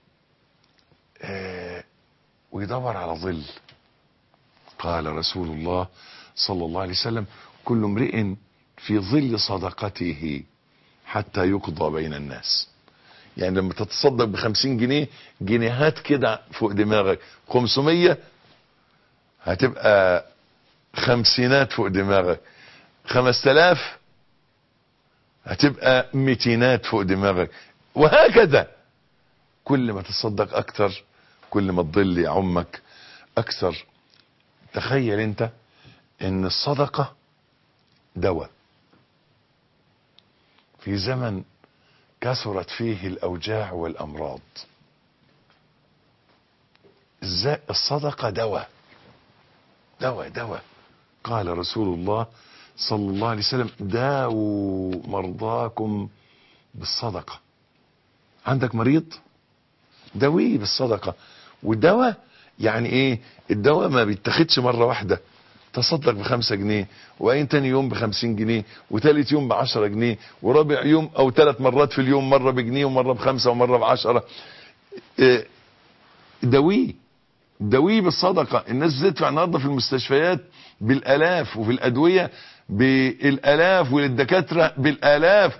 Speaker 2: آه، ويدور على ظل قال رسول الله صلى الله عليه وسلم كل امرئ في ظل صدقته حتى يقضى بين الناس يعني لما تتصدق بخمسين جنيه جنيهات كده فوق دماغك خمسمية هتبقى خمسينات فوق دماغك خمس تلاف هتبقى ميتينات فوق دماغك وهكذا كل ما تصدق اكتر كل ما تضل يعمك اكثر تخيل انت ان الصدقة دواء في زمن كثرت فيه الاوجاع والامراض ازاي الصدقة دواء دواء دواء قال رسول الله صلى الله عليه وسلم داووا مرضاكم بالصدقة عندك مريض داويه بالصدقة والدواء يعني ايه الدواء ما بيتاخدش مرة واحدة تصدق بخمسة جنيه وأين تاني يوم بخمسين جنيه وتالت يوم بعشرة جنيه ورابع يوم أو ثلاث مرات في اليوم مرة بجنيه ومرة بخمسة ومرة بعشرة إيه، داويه داويه بالصدقة الناس بتدفع النهارده في المستشفيات بالآلاف وفي الأدوية بالآلاف وللدكاترة بالآلاف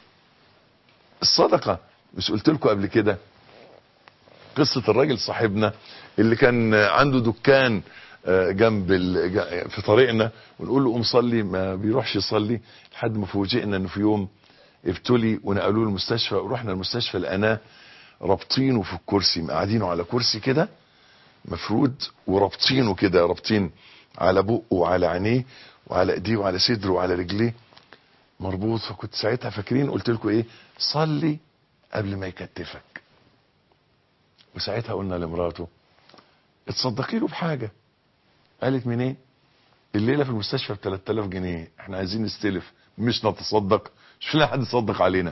Speaker 2: الصدقة مش قلت لكم قبل كده قصة الراجل صاحبنا اللي كان عنده دكان آه، جنب ال- جا- في طريقنا ونقول له قوم صلي ما بيروحش يصلي لحد ما فوجئنا انه في يوم ابتلي ونقلوه المستشفى ورحنا المستشفى لقناه رابطينه في الكرسي مقعدينه على كرسي كده مفرود ورابطينه كده رابطين على بقه وعلى عينيه وعلى ايديه وعلى صدره وعلى رجليه مربوط فكنت ساعتها فاكرين قلت لكم ايه صلي قبل ما يكتفك وساعتها قلنا لمراته اتصدقي له بحاجه قالت منين الليله في المستشفى ب 3000 جنيه احنا عايزين نستلف مش نتصدق مش لاقي حد يصدق علينا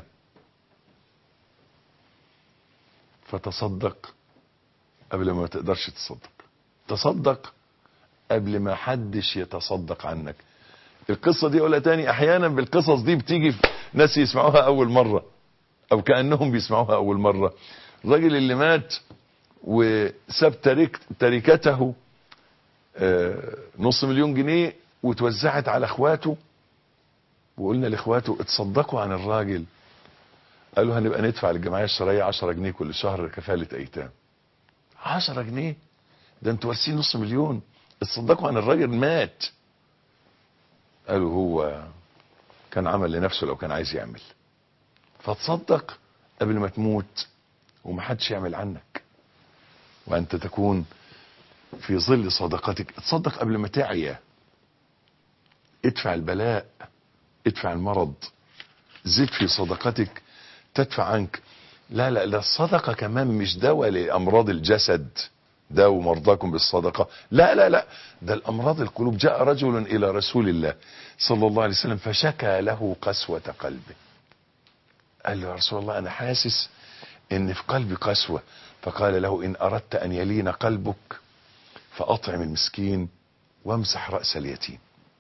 Speaker 2: فتصدق قبل ما تقدرش تصدق تصدق قبل ما حدش يتصدق عنك القصة دي اقولها تاني احيانا بالقصص دي بتيجي في ناس يسمعوها اول مرة او كأنهم بيسمعوها اول مرة الراجل اللي مات وساب ترك تركته آه، نص مليون جنيه وتوزعت على اخواته وقلنا لاخواته اتصدقوا عن الراجل قالوا هنبقى ندفع للجمعيه الشرعيه 10 جنيه كل شهر كفاله ايتام 10 جنيه ده انتوا وارثين نص مليون اتصدقوا عن الراجل مات قالوا هو كان عمل لنفسه لو كان عايز يعمل فتصدق قبل ما تموت ومحدش يعمل عنك وانت تكون في ظل صدقتك تصدق قبل ما تعيا ادفع البلاء ادفع المرض زد في صدقتك تدفع عنك لا لا لا الصدقة كمان مش دواء لأمراض الجسد داووا مرضاكم بالصدقة لا لا لا ده الأمراض القلوب جاء رجل إلى رسول الله صلى الله عليه وسلم فشكى له قسوة قلبه قال له يا رسول الله أنا حاسس إن في قلبي قسوة فقال له إن أردت أن يلين قلبك فأطعم المسكين وامسح رأس اليتيم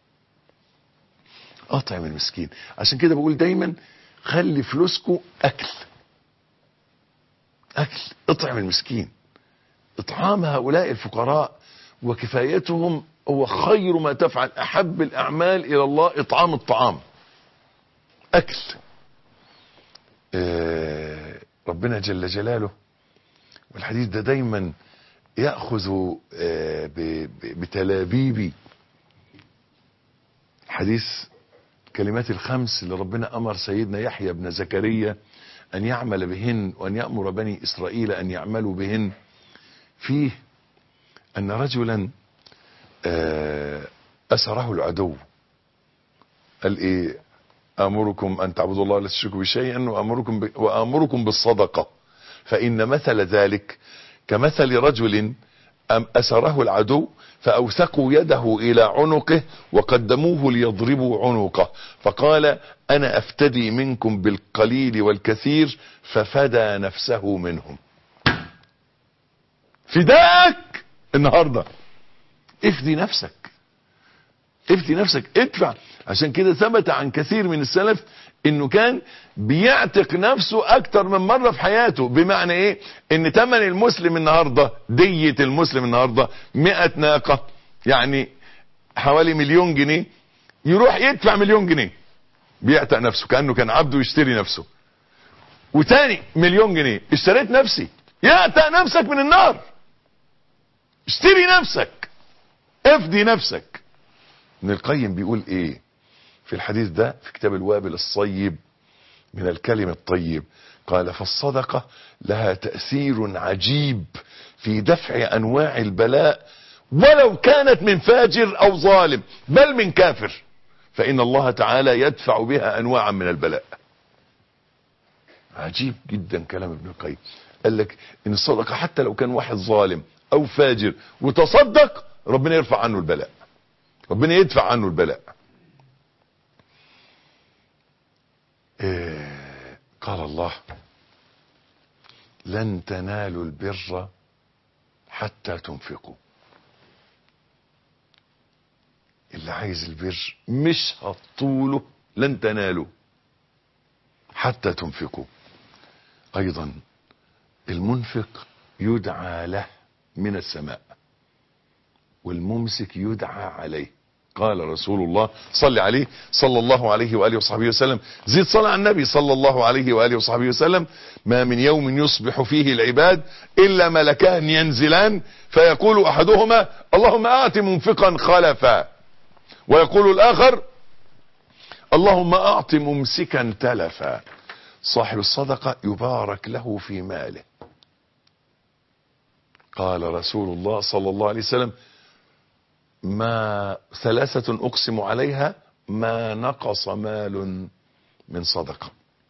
Speaker 2: أطعم المسكين عشان كده بقول دايما خلي فلوسكم أكل أكل اطعم المسكين اطعام هؤلاء الفقراء وكفايتهم هو خير ما تفعل أحب الأعمال إلى الله إطعام الطعام أكل آه، ربنا جل جلاله والحديث ده دايما يأخذ آه، ب- ب- بتلابيب حديث كلمات الخمس اللي ربنا أمر سيدنا يحيى بن زكريا أن يعمل بهن وأن يأمر بني إسرائيل أن يعملوا بهن فيه أن رجلا آه، أسره العدو قال إيه أمركم أن تعبدوا الله لا تشركوا بشيئا وأمركم, ب... وأمركم بالصدقة فإن مثل ذلك كمثل رجل أم أسره العدو فأوثقوا يده إلى عنقه وقدموه ليضربوا عنقه فقال أنا أفتدي منكم بالقليل والكثير ففدى نفسه منهم فداك النهاردة افدي نفسك افدي نفسك ادفع عشان كده ثبت عن كثير من السلف انه كان بيعتق نفسه اكتر من مرة في حياته بمعنى ايه ان تمن المسلم النهاردة دية المسلم النهاردة مئة ناقة يعني حوالي مليون جنيه يروح يدفع مليون جنيه بيعتق نفسه كأنه كان عبده يشتري نفسه وتاني مليون جنيه اشتريت نفسي يعتق نفسك من النار اشتري نفسك افدي نفسك ابن القيم بيقول ايه في الحديث ده في كتاب الوابل الصيب من الكلم الطيب قال فالصدقة لها تأثير عجيب في دفع أنواع البلاء ولو كانت من فاجر أو ظالم بل من كافر فإن الله تعالى يدفع بها أنواعا من البلاء عجيب جدا كلام ابن القيم قال لك ان الصدقة حتى لو كان واحد ظالم او فاجر وتصدق ربنا يرفع عنه البلاء ربنا يدفع عنه البلاء إيه قال الله لن تنالوا البر حتى تنفقوا اللي عايز البر مش هتطوله لن تنالوا حتى تنفقوا ايضا المنفق يدعى له من السماء والممسك يدعى عليه قال رسول الله صلى عليه صلى الله عليه وآله وصحبه وسلم زيد صلى على النبي صلى الله عليه وآله وصحبه وسلم ما من يوم يصبح فيه العباد إلا ملكان ينزلان فيقول أحدهما اللهم آت منفقا خلفا ويقول الآخر اللهم أعط ممسكا تلفا صاحب الصدقة يبارك له في ماله قال رسول الله صلى الله عليه وسلم ما ثلاثة أقسم عليها ما نقص مال من صدقة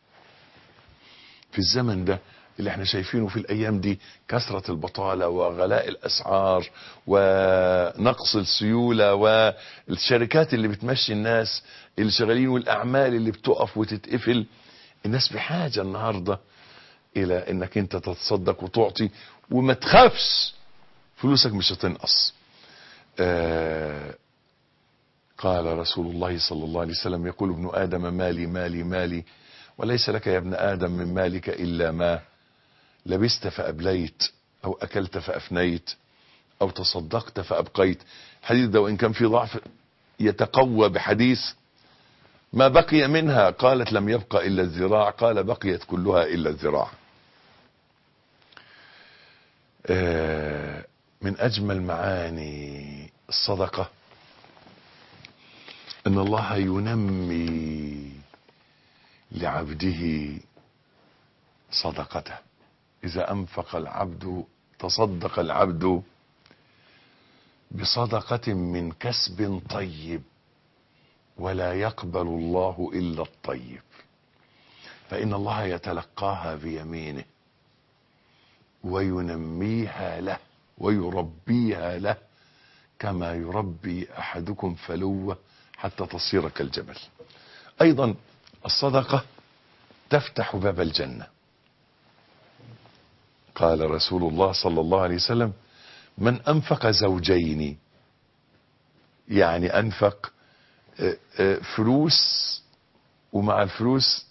Speaker 2: في الزمن ده اللي احنا شايفينه في الأيام دي كثرة البطالة وغلاء الأسعار ونقص السيولة والشركات اللي بتمشي الناس اللي شغالين والأعمال اللي بتقف وتتقفل الناس بحاجة النهاردة إلى إنك أنت تتصدق وتعطي وما تخافش فلوسك مش هتنقص آه قال رسول الله صلى الله عليه وسلم يقول ابن آدم مالي مالي مالي وليس لك يا ابن آدم من مالك إلا ما لبست فأبليت أو أكلت فأفنيت أو تصدقت فأبقيت الحديث ده وإن كان في ضعف يتقوى بحديث ما بقي منها قالت لم يبق إلا الذراع قال بقيت كلها إلا الذراع آه من أجمل معاني الصدقة أن الله ينمي لعبده صدقته إذا أنفق العبد تصدق العبد بصدقة من كسب طيب ولا يقبل الله إلا الطيب فإن الله يتلقاها بيمينه وينميها له ويربيها له كما يربي أحدكم فلوة حتى تصير كالجبل أيضا الصدقة تفتح باب الجنة قال رسول الله صلى الله عليه وسلم من أنفق زوجين يعني أنفق فلوس ومع الفلوس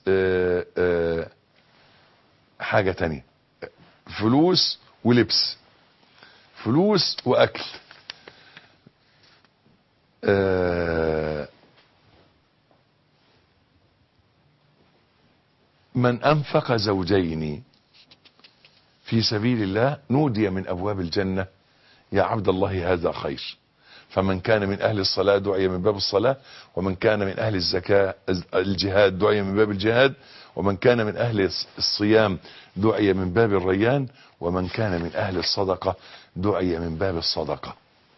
Speaker 2: حاجة تانية فلوس ولبس فلوس واكل من انفق زوجين في سبيل الله نودي من ابواب الجنة يا عبد الله هذا خير فمن كان من اهل الصلاة دعي من باب الصلاة ومن كان من اهل الزكاة الجهاد دعي من باب الجهاد ومن كان من اهل الصيام دعي من باب الريان ومن كان من اهل الصدقة دعي من باب الصدقة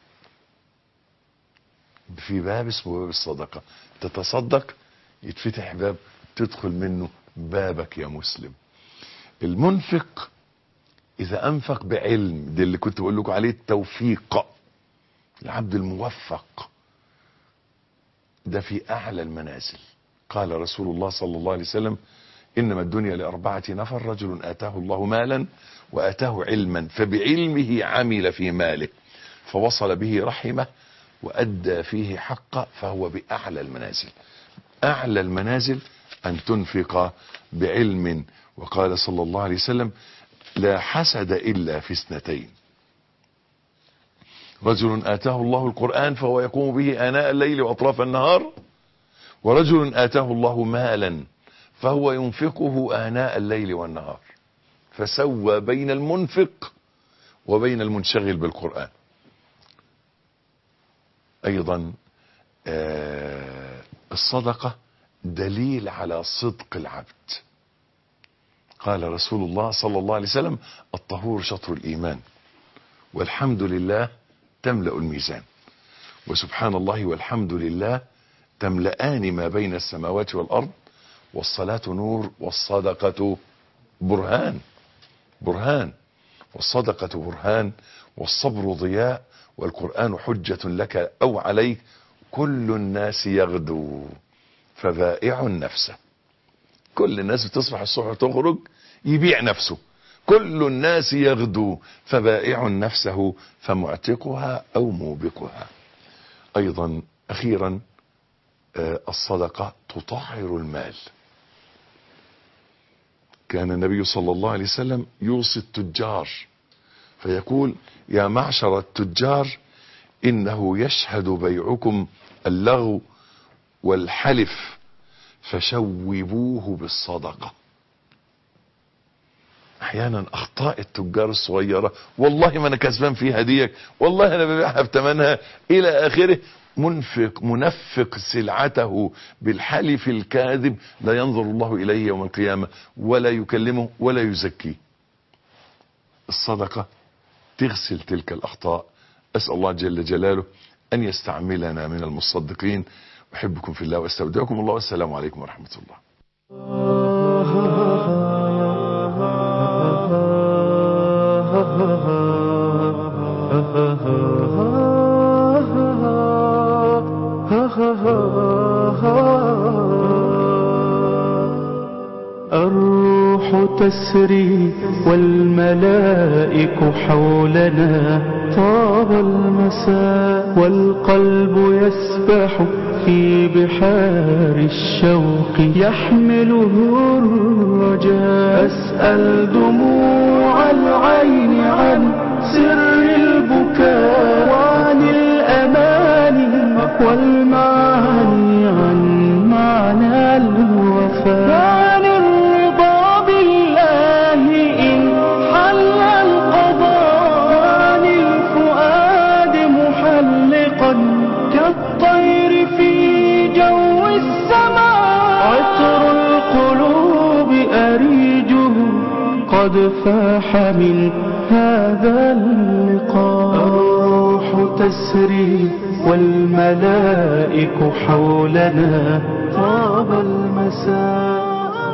Speaker 2: في باب اسمه باب الصدقة تتصدق يتفتح باب تدخل منه بابك يا مسلم المنفق اذا انفق بعلم ده اللي كنت بقول لكم عليه التوفيق العبد الموفق ده في اعلى المنازل قال رسول الله صلى الله عليه وسلم انما الدنيا لاربعة نفر رجل اتاه الله مالا واتاه علما فبعلمه عمل في ماله فوصل به رحمه وأدى فيه حقه فهو بأعلى المنازل أعلى المنازل أن تنفق بعلم وقال صلى الله عليه وسلم لا حسد إلا في اثنتين رجل آتاه الله القرآن فهو يقوم به آناء الليل وأطراف النهار ورجل آتاه الله مالا فهو ينفقه آناء الليل والنهار فسوى بين المنفق وبين المنشغل بالقرآن أيضا آه الصدقة دليل على صدق العبد قال رسول الله صلى الله عليه وسلم الطهور شطر الإيمان والحمد لله تملأ الميزان وسبحان الله والحمد لله تملأان ما بين السماوات والأرض والصلاة نور والصدقة برهان برهان والصدقة برهان والصبر ضياء والقرآن حجة لك أو عليك كل الناس يغدو فبائع نفسه كل الناس بتصبح الصبح تخرج يبيع نفسه كل الناس يغدو فبائع نفسه فمعتقها أو موبقها أيضا أخيرا الصدقة تطهر المال كان النبي صلى الله عليه وسلم يوصي التجار فيقول يا معشر التجار إنه يشهد بيعكم اللغو والحلف فشوبوه بالصدقة احيانا اخطاء التجار الصغيرة والله ما انا كسبان فيها ديك والله انا ببيعها بثمنها الى اخره منفق منفق سلعته بالحلف الكاذب لا ينظر الله اليه يوم القيامة ولا يكلمه ولا يزكيه الصدقة تغسل تلك الاخطاء اسأل الله جل جلاله ان يستعملنا من المصدقين احبكم في الله واستودعكم الله والسلام عليكم ورحمة الله
Speaker 1: الروح تسري والملائك حولنا طاب المساء والقلب يسبح في بحار الشوق يحمله الرجاء أسأل دموع العين عن سر البكاء وعن الأماني والمعاني عن معنى الوفاء وعن الرضا بالله إن حل القضاء وعن الفؤاد محلقا كالطير في جو السماء عطر القلوب أريجه قد فاح من هذا اللقاء الروح تسري والملائك حولنا طاب المساء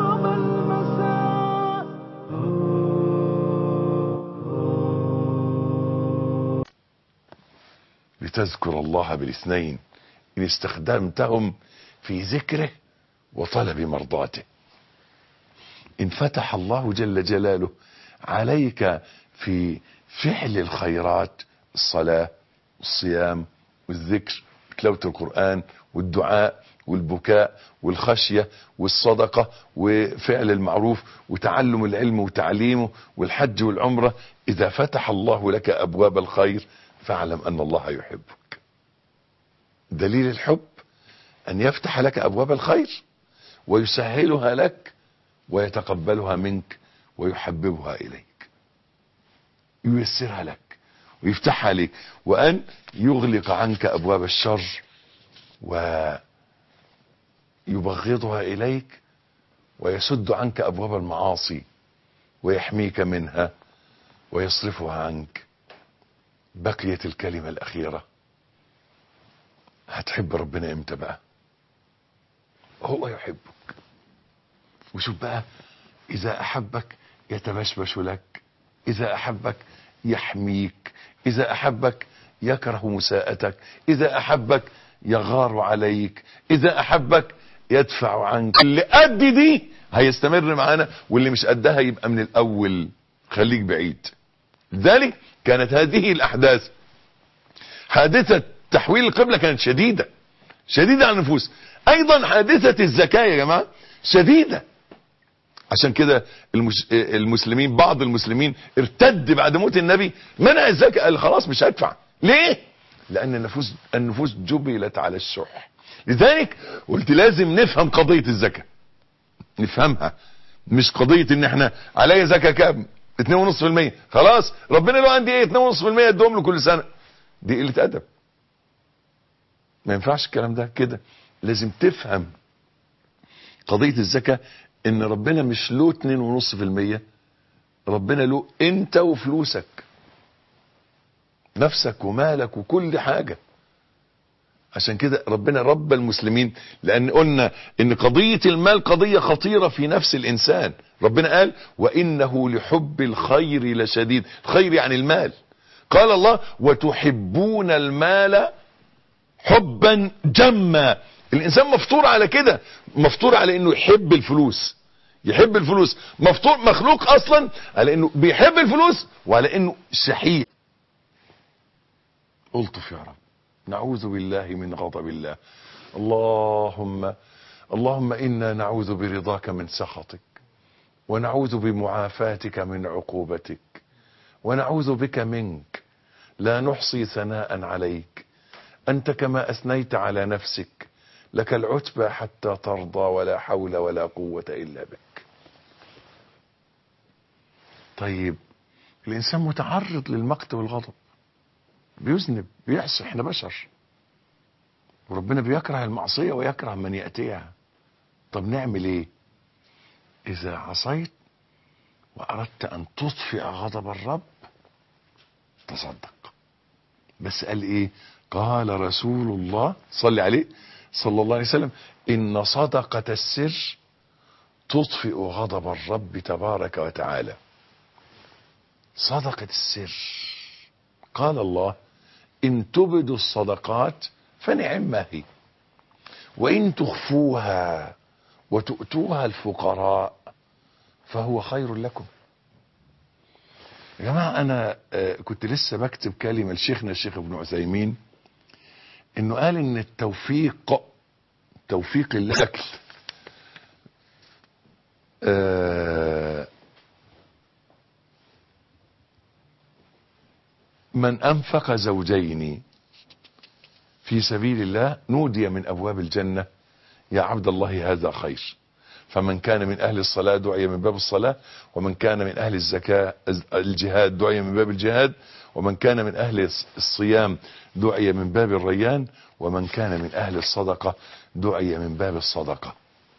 Speaker 2: لتذكر الله بالاثنين إن استخدمتهم في ذكره وطلب مرضاته إن فتح الله جل جلاله عليك في فعل الخيرات الصلاة والصيام والذكر تلاوة القرآن والدعاء والبكاء والخشية والصدقة وفعل المعروف وتعلم العلم وتعليمه والحج والعمرة إذا فتح الله لك أبواب الخير فاعلم أن الله يحبك دليل الحب أن يفتح لك أبواب الخير ويسهلها لك ويتقبلها منك ويحببها إليك ييسرها لك ويفتحها عليك وأن يغلق عنك أبواب الشر ويبغضها إليك ويسد عنك أبواب المعاصي ويحميك منها ويصرفها عنك بقيت الكلمة الأخيرة هتحب ربنا امتى بقى هو يحبك وشوف بقى إذا أحبك يتبشبش لك إذا أحبك يحميك إذا أحبك يكره مساءتك إذا أحبك يغار عليك إذا أحبك يدفع عنك اللي قد دي هيستمر معانا واللي مش قدها يبقى من الأول خليك بعيد ذلك كانت هذه الأحداث حادثة تحويل القبلة كانت شديدة شديدة على النفوس ايضا حادثة الزكاة يا جماعة شديدة عشان كده المس... المسلمين بعض المسلمين ارتد بعد موت النبي منع الزكاة قال خلاص مش هدفع ليه لان النفوس النفوس جبلت على الشح لذلك قلت لازم نفهم قضية الزكاة نفهمها مش قضية ان احنا عليا زكاة كام 2.5% خلاص ربنا لو عندي ايه 2.5% ادهم له كل سنة دي قلة ادب ما ينفعش الكلام ده كده لازم تفهم قضية الزكاة ان ربنا مش له 2.5% ربنا له انت وفلوسك نفسك ومالك وكل حاجة عشان كده ربنا رب المسلمين لان قلنا ان قضية المال قضية خطيرة في نفس الانسان ربنا قال وانه لحب الخير لشديد الخير يعني المال قال الله وتحبون المال حبا جما الانسان مفطور على كده مفطور على انه يحب الفلوس يحب الفلوس مفطور مخلوق اصلا على انه بيحب الفلوس وعلى انه شحيح الطف يا رب نعوذ بالله من غضب الله اللهم اللهم انا نعوذ برضاك من سخطك ونعوذ بمعافاتك من عقوبتك ونعوذ بك منك لا نحصي ثناء عليك انت كما اثنيت على نفسك لك العتبى حتى ترضى ولا حول ولا قوة الا بك طيب الانسان متعرض للمقت والغضب بيذنب بيعصي احنا بشر وربنا بيكره المعصية ويكره من يأتيها طب نعمل ايه اذا عصيت واردت ان تطفئ غضب الرب تصدق بس قال ايه قال رسول الله صلي عليه صلى الله عليه وسلم ان صدقة السر تطفئ غضب الرب تبارك وتعالى صدقة السر قال الله ان تبدوا الصدقات فنعم ما هي وان تخفوها وتؤتوها الفقراء فهو خير لكم يا جماعة انا كنت لسه بكتب كلمة لشيخنا الشيخ ابن عثيمين انه قال ان التوفيق توفيق الاكل آه من انفق زوجين في سبيل الله نودي من ابواب الجنة يا عبد الله هذا خير فمن كان من اهل الصلاة دعي من باب الصلاة ومن كان من اهل الزكاة الجهاد دعي من باب الجهاد ومن كان من اهل الصيام دعي من باب الريان ومن كان من اهل الصدقة دعي من باب الصدقة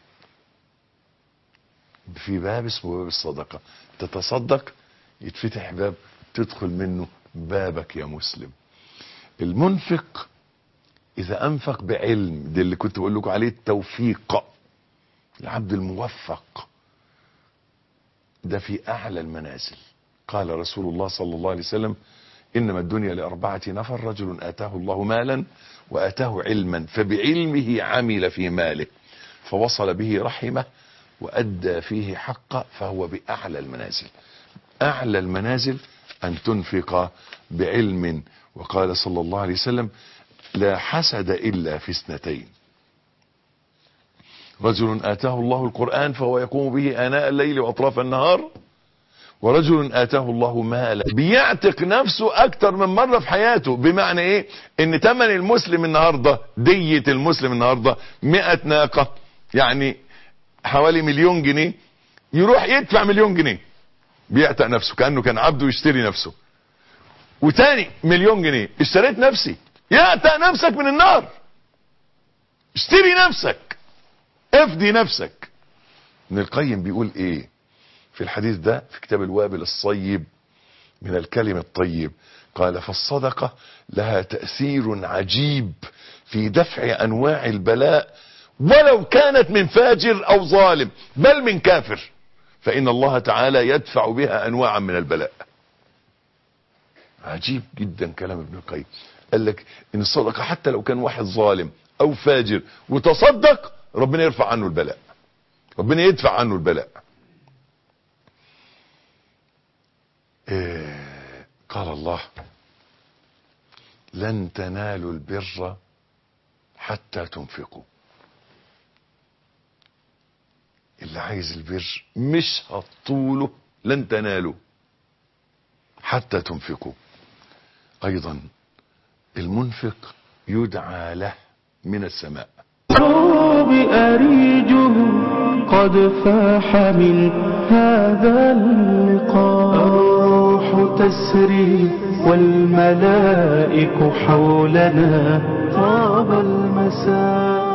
Speaker 2: في باب اسمه باب الصدقة تتصدق يتفتح باب تدخل منه بابك يا مسلم المنفق اذا انفق بعلم ده اللي كنت بقول لكم عليه التوفيق العبد الموفق ده في اعلى المنازل قال رسول الله صلى الله عليه وسلم انما الدنيا لاربعة نفر رجل اتاه الله مالا واتاه علما فبعلمه عمل في ماله فوصل به رحمه وادى فيه حقه فهو باعلى المنازل اعلى المنازل ان تنفق بعلم وقال صلى الله عليه وسلم لا حسد الا في اثنتين رجل اتاه الله القرآن فهو يقوم به اناء الليل واطراف النهار ورجل اتاه الله مالا بيعتق نفسه اكتر من مرة في حياته بمعنى ايه ان تمن المسلم النهاردة دية المسلم النهاردة مئة ناقة يعني حوالي مليون جنيه يروح يدفع مليون جنيه بيعتق نفسه كأنه كان عبده يشتري نفسه وتاني مليون جنيه اشتريت نفسي يعتق نفسك من النار اشتري نفسك افدي نفسك ابن القيم بيقول ايه في الحديث ده في كتاب الوابل الصيب من الكلم الطيب قال فالصدقة لها تأثير عجيب في دفع انواع البلاء ولو كانت من فاجر او ظالم بل من كافر فان الله تعالى يدفع بها انواعا من البلاء عجيب جدا كلام ابن القيم قال لك ان الصدقة حتى لو كان واحد ظالم او فاجر وتصدق ربنا يرفع عنه البلاء ربنا يدفع عنه البلاء إيه قال الله لن تنالوا البر حتى تنفقوا اللي عايز البر مش هتطوله لن تنالوا حتى تنفقوا ايضا المنفق يدعى له من السماء
Speaker 1: بأريجه قد فاح من هذا اللقاء الروح تسري والملائك حولنا طاب المساء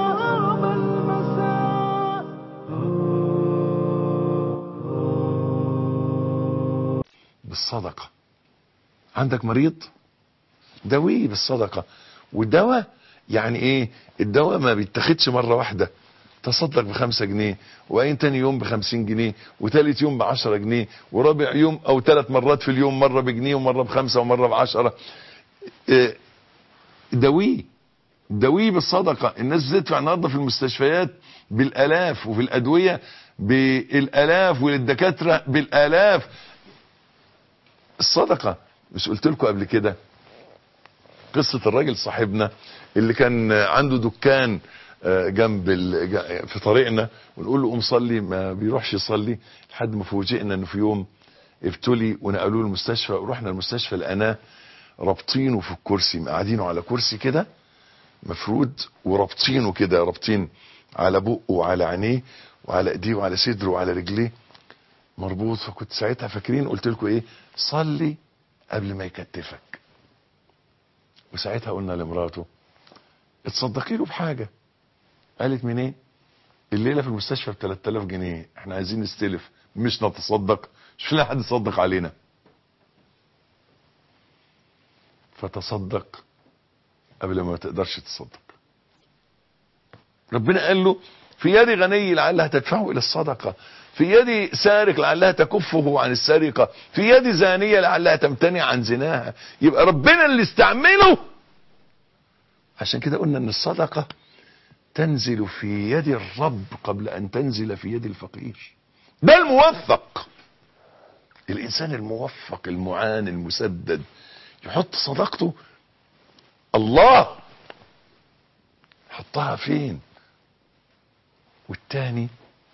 Speaker 2: بالصدقة عندك مريض دويه بالصدقة والدواء يعني ايه الدواء ما بيتاخدش مرة واحدة تصدق بخمسة جنيه وأين تاني يوم بخمسين جنيه وتالت يوم بعشرة جنيه ورابع يوم أو ثلاث مرات في اليوم مرة بجنيه ومرة بخمسة ومرة بعشرة إيه، دويه دويه بالصدقة الناس بتدفع النهاردة في المستشفيات بالآلاف وفي الأدوية بالآلاف وللدكاترة بالآلاف الصدقة مش قلت لكم قبل كده قصة الراجل صاحبنا اللي كان عنده دكان آه، جنب ال- جا- في طريقنا ونقول له قوم صلي ما بيروحش يصلي لحد ما فوجئنا انه في يوم ابتلي ونقلوه المستشفى ورحنا المستشفى لقيناه رابطينه في الكرسي قاعدينه على كرسي كده مفرود ورابطينه كده رابطين على بقه وعلى عينيه وعلى ايديه وعلى صدره وعلى رجليه مربوط فكنت ساعتها فاكرين قلت لكم ايه صلي قبل ما يكتفك وساعتها قلنا لمراته اتصدقي له بحاجه قالت منين الليله في المستشفى ب 3000 جنيه احنا عايزين نستلف مش نتصدق مش لاقي حد يصدق علينا فتصدق قبل ما تقدرش تصدق ربنا قال له في يد غني لعلها تدفعه الى الصدقه في يد سارق لعلها تكفه عن السرقه في يد زانيه لعلها تمتنع عن زناها يبقى ربنا اللي استعمله عشان كده قلنا ان الصدقه تنزل في يد الرب قبل ان تنزل في يد الفقير ده الموفق الانسان الموفق المعان المسدد يحط صدقته الله حطها فين والتاني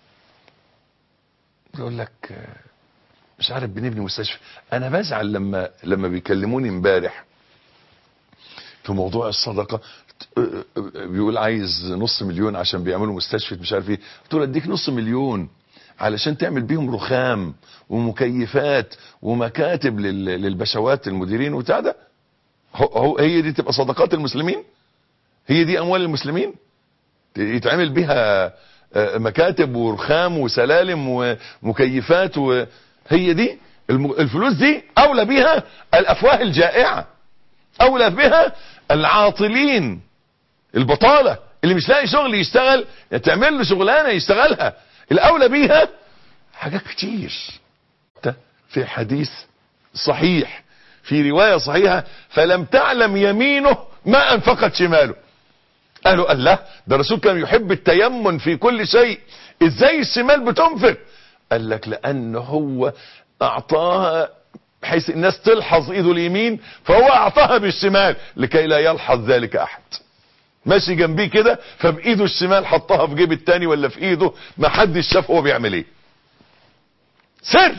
Speaker 2: يقول لك آه، مش عارف بنبني مستشفى انا بزعل لما لما بيكلموني امبارح في موضوع الصدقه آه، آه، بيقول عايز نص مليون عشان بيعملوا مستشفى مش عارف ايه قلت له اديك نص مليون علشان تعمل بيهم رخام ومكيفات ومكاتب لل- للبشوات المديرين وبتاع ده هو- هو هي دي تبقى صدقات المسلمين هي دي اموال المسلمين يتعمل بيها آه، مكاتب ورخام وسلالم ومكيفات وهي دي الم- الفلوس دي اولى بيها الافواه الجائعه اولى بها العاطلين البطاله اللي مش لاقي شغل يشتغل تعمل له شغلانه يشتغلها الاولى بيها حاجات كتير ده في حديث صحيح في روايه صحيحه فلم تعلم يمينه ما انفقت شماله قالوا الله ده الرسول كان يحب التيمن في كل شيء ازاي الشمال بتنفق قال لك لان هو اعطاها بحيث الناس تلحظ ايده اليمين فهو اعطاها بالشمال لكي لا يلحظ ذلك احد ماشي جنبيه كده فبايده الشمال حطها في جيب التاني ولا في ايده ما حدش شاف هو بيعمل ايه سر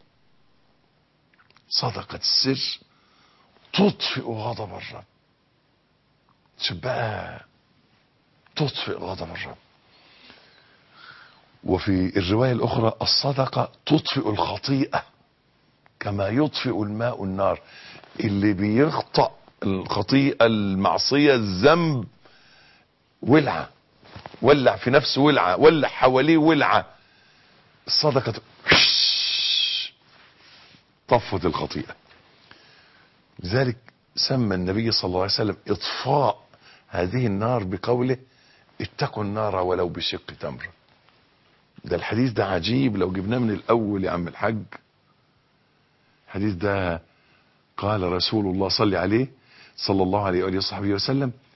Speaker 2: صدقة السر تطفئ غضب الرب شوف بقى تطفئ غضب الرب وفي الرواية الأخرى الصدقة تطفئ الخطيئة كما يطفئ الماء النار اللي بيخطأ الخطيئة المعصية الذنب ولعة ولع في نفسه ولعة ولع حواليه ولعة الصدقة طفت الخطيئة لذلك سمى النبي صلى الله عليه وسلم اطفاء هذه النار بقوله اتقوا النار ولو بشق تمر ده الحديث ده عجيب لو جبناه من الاول يا عم الحاج الحديث ده قال رسول الله صلى عليه صلى الله عليه وآله وصحبه وسلم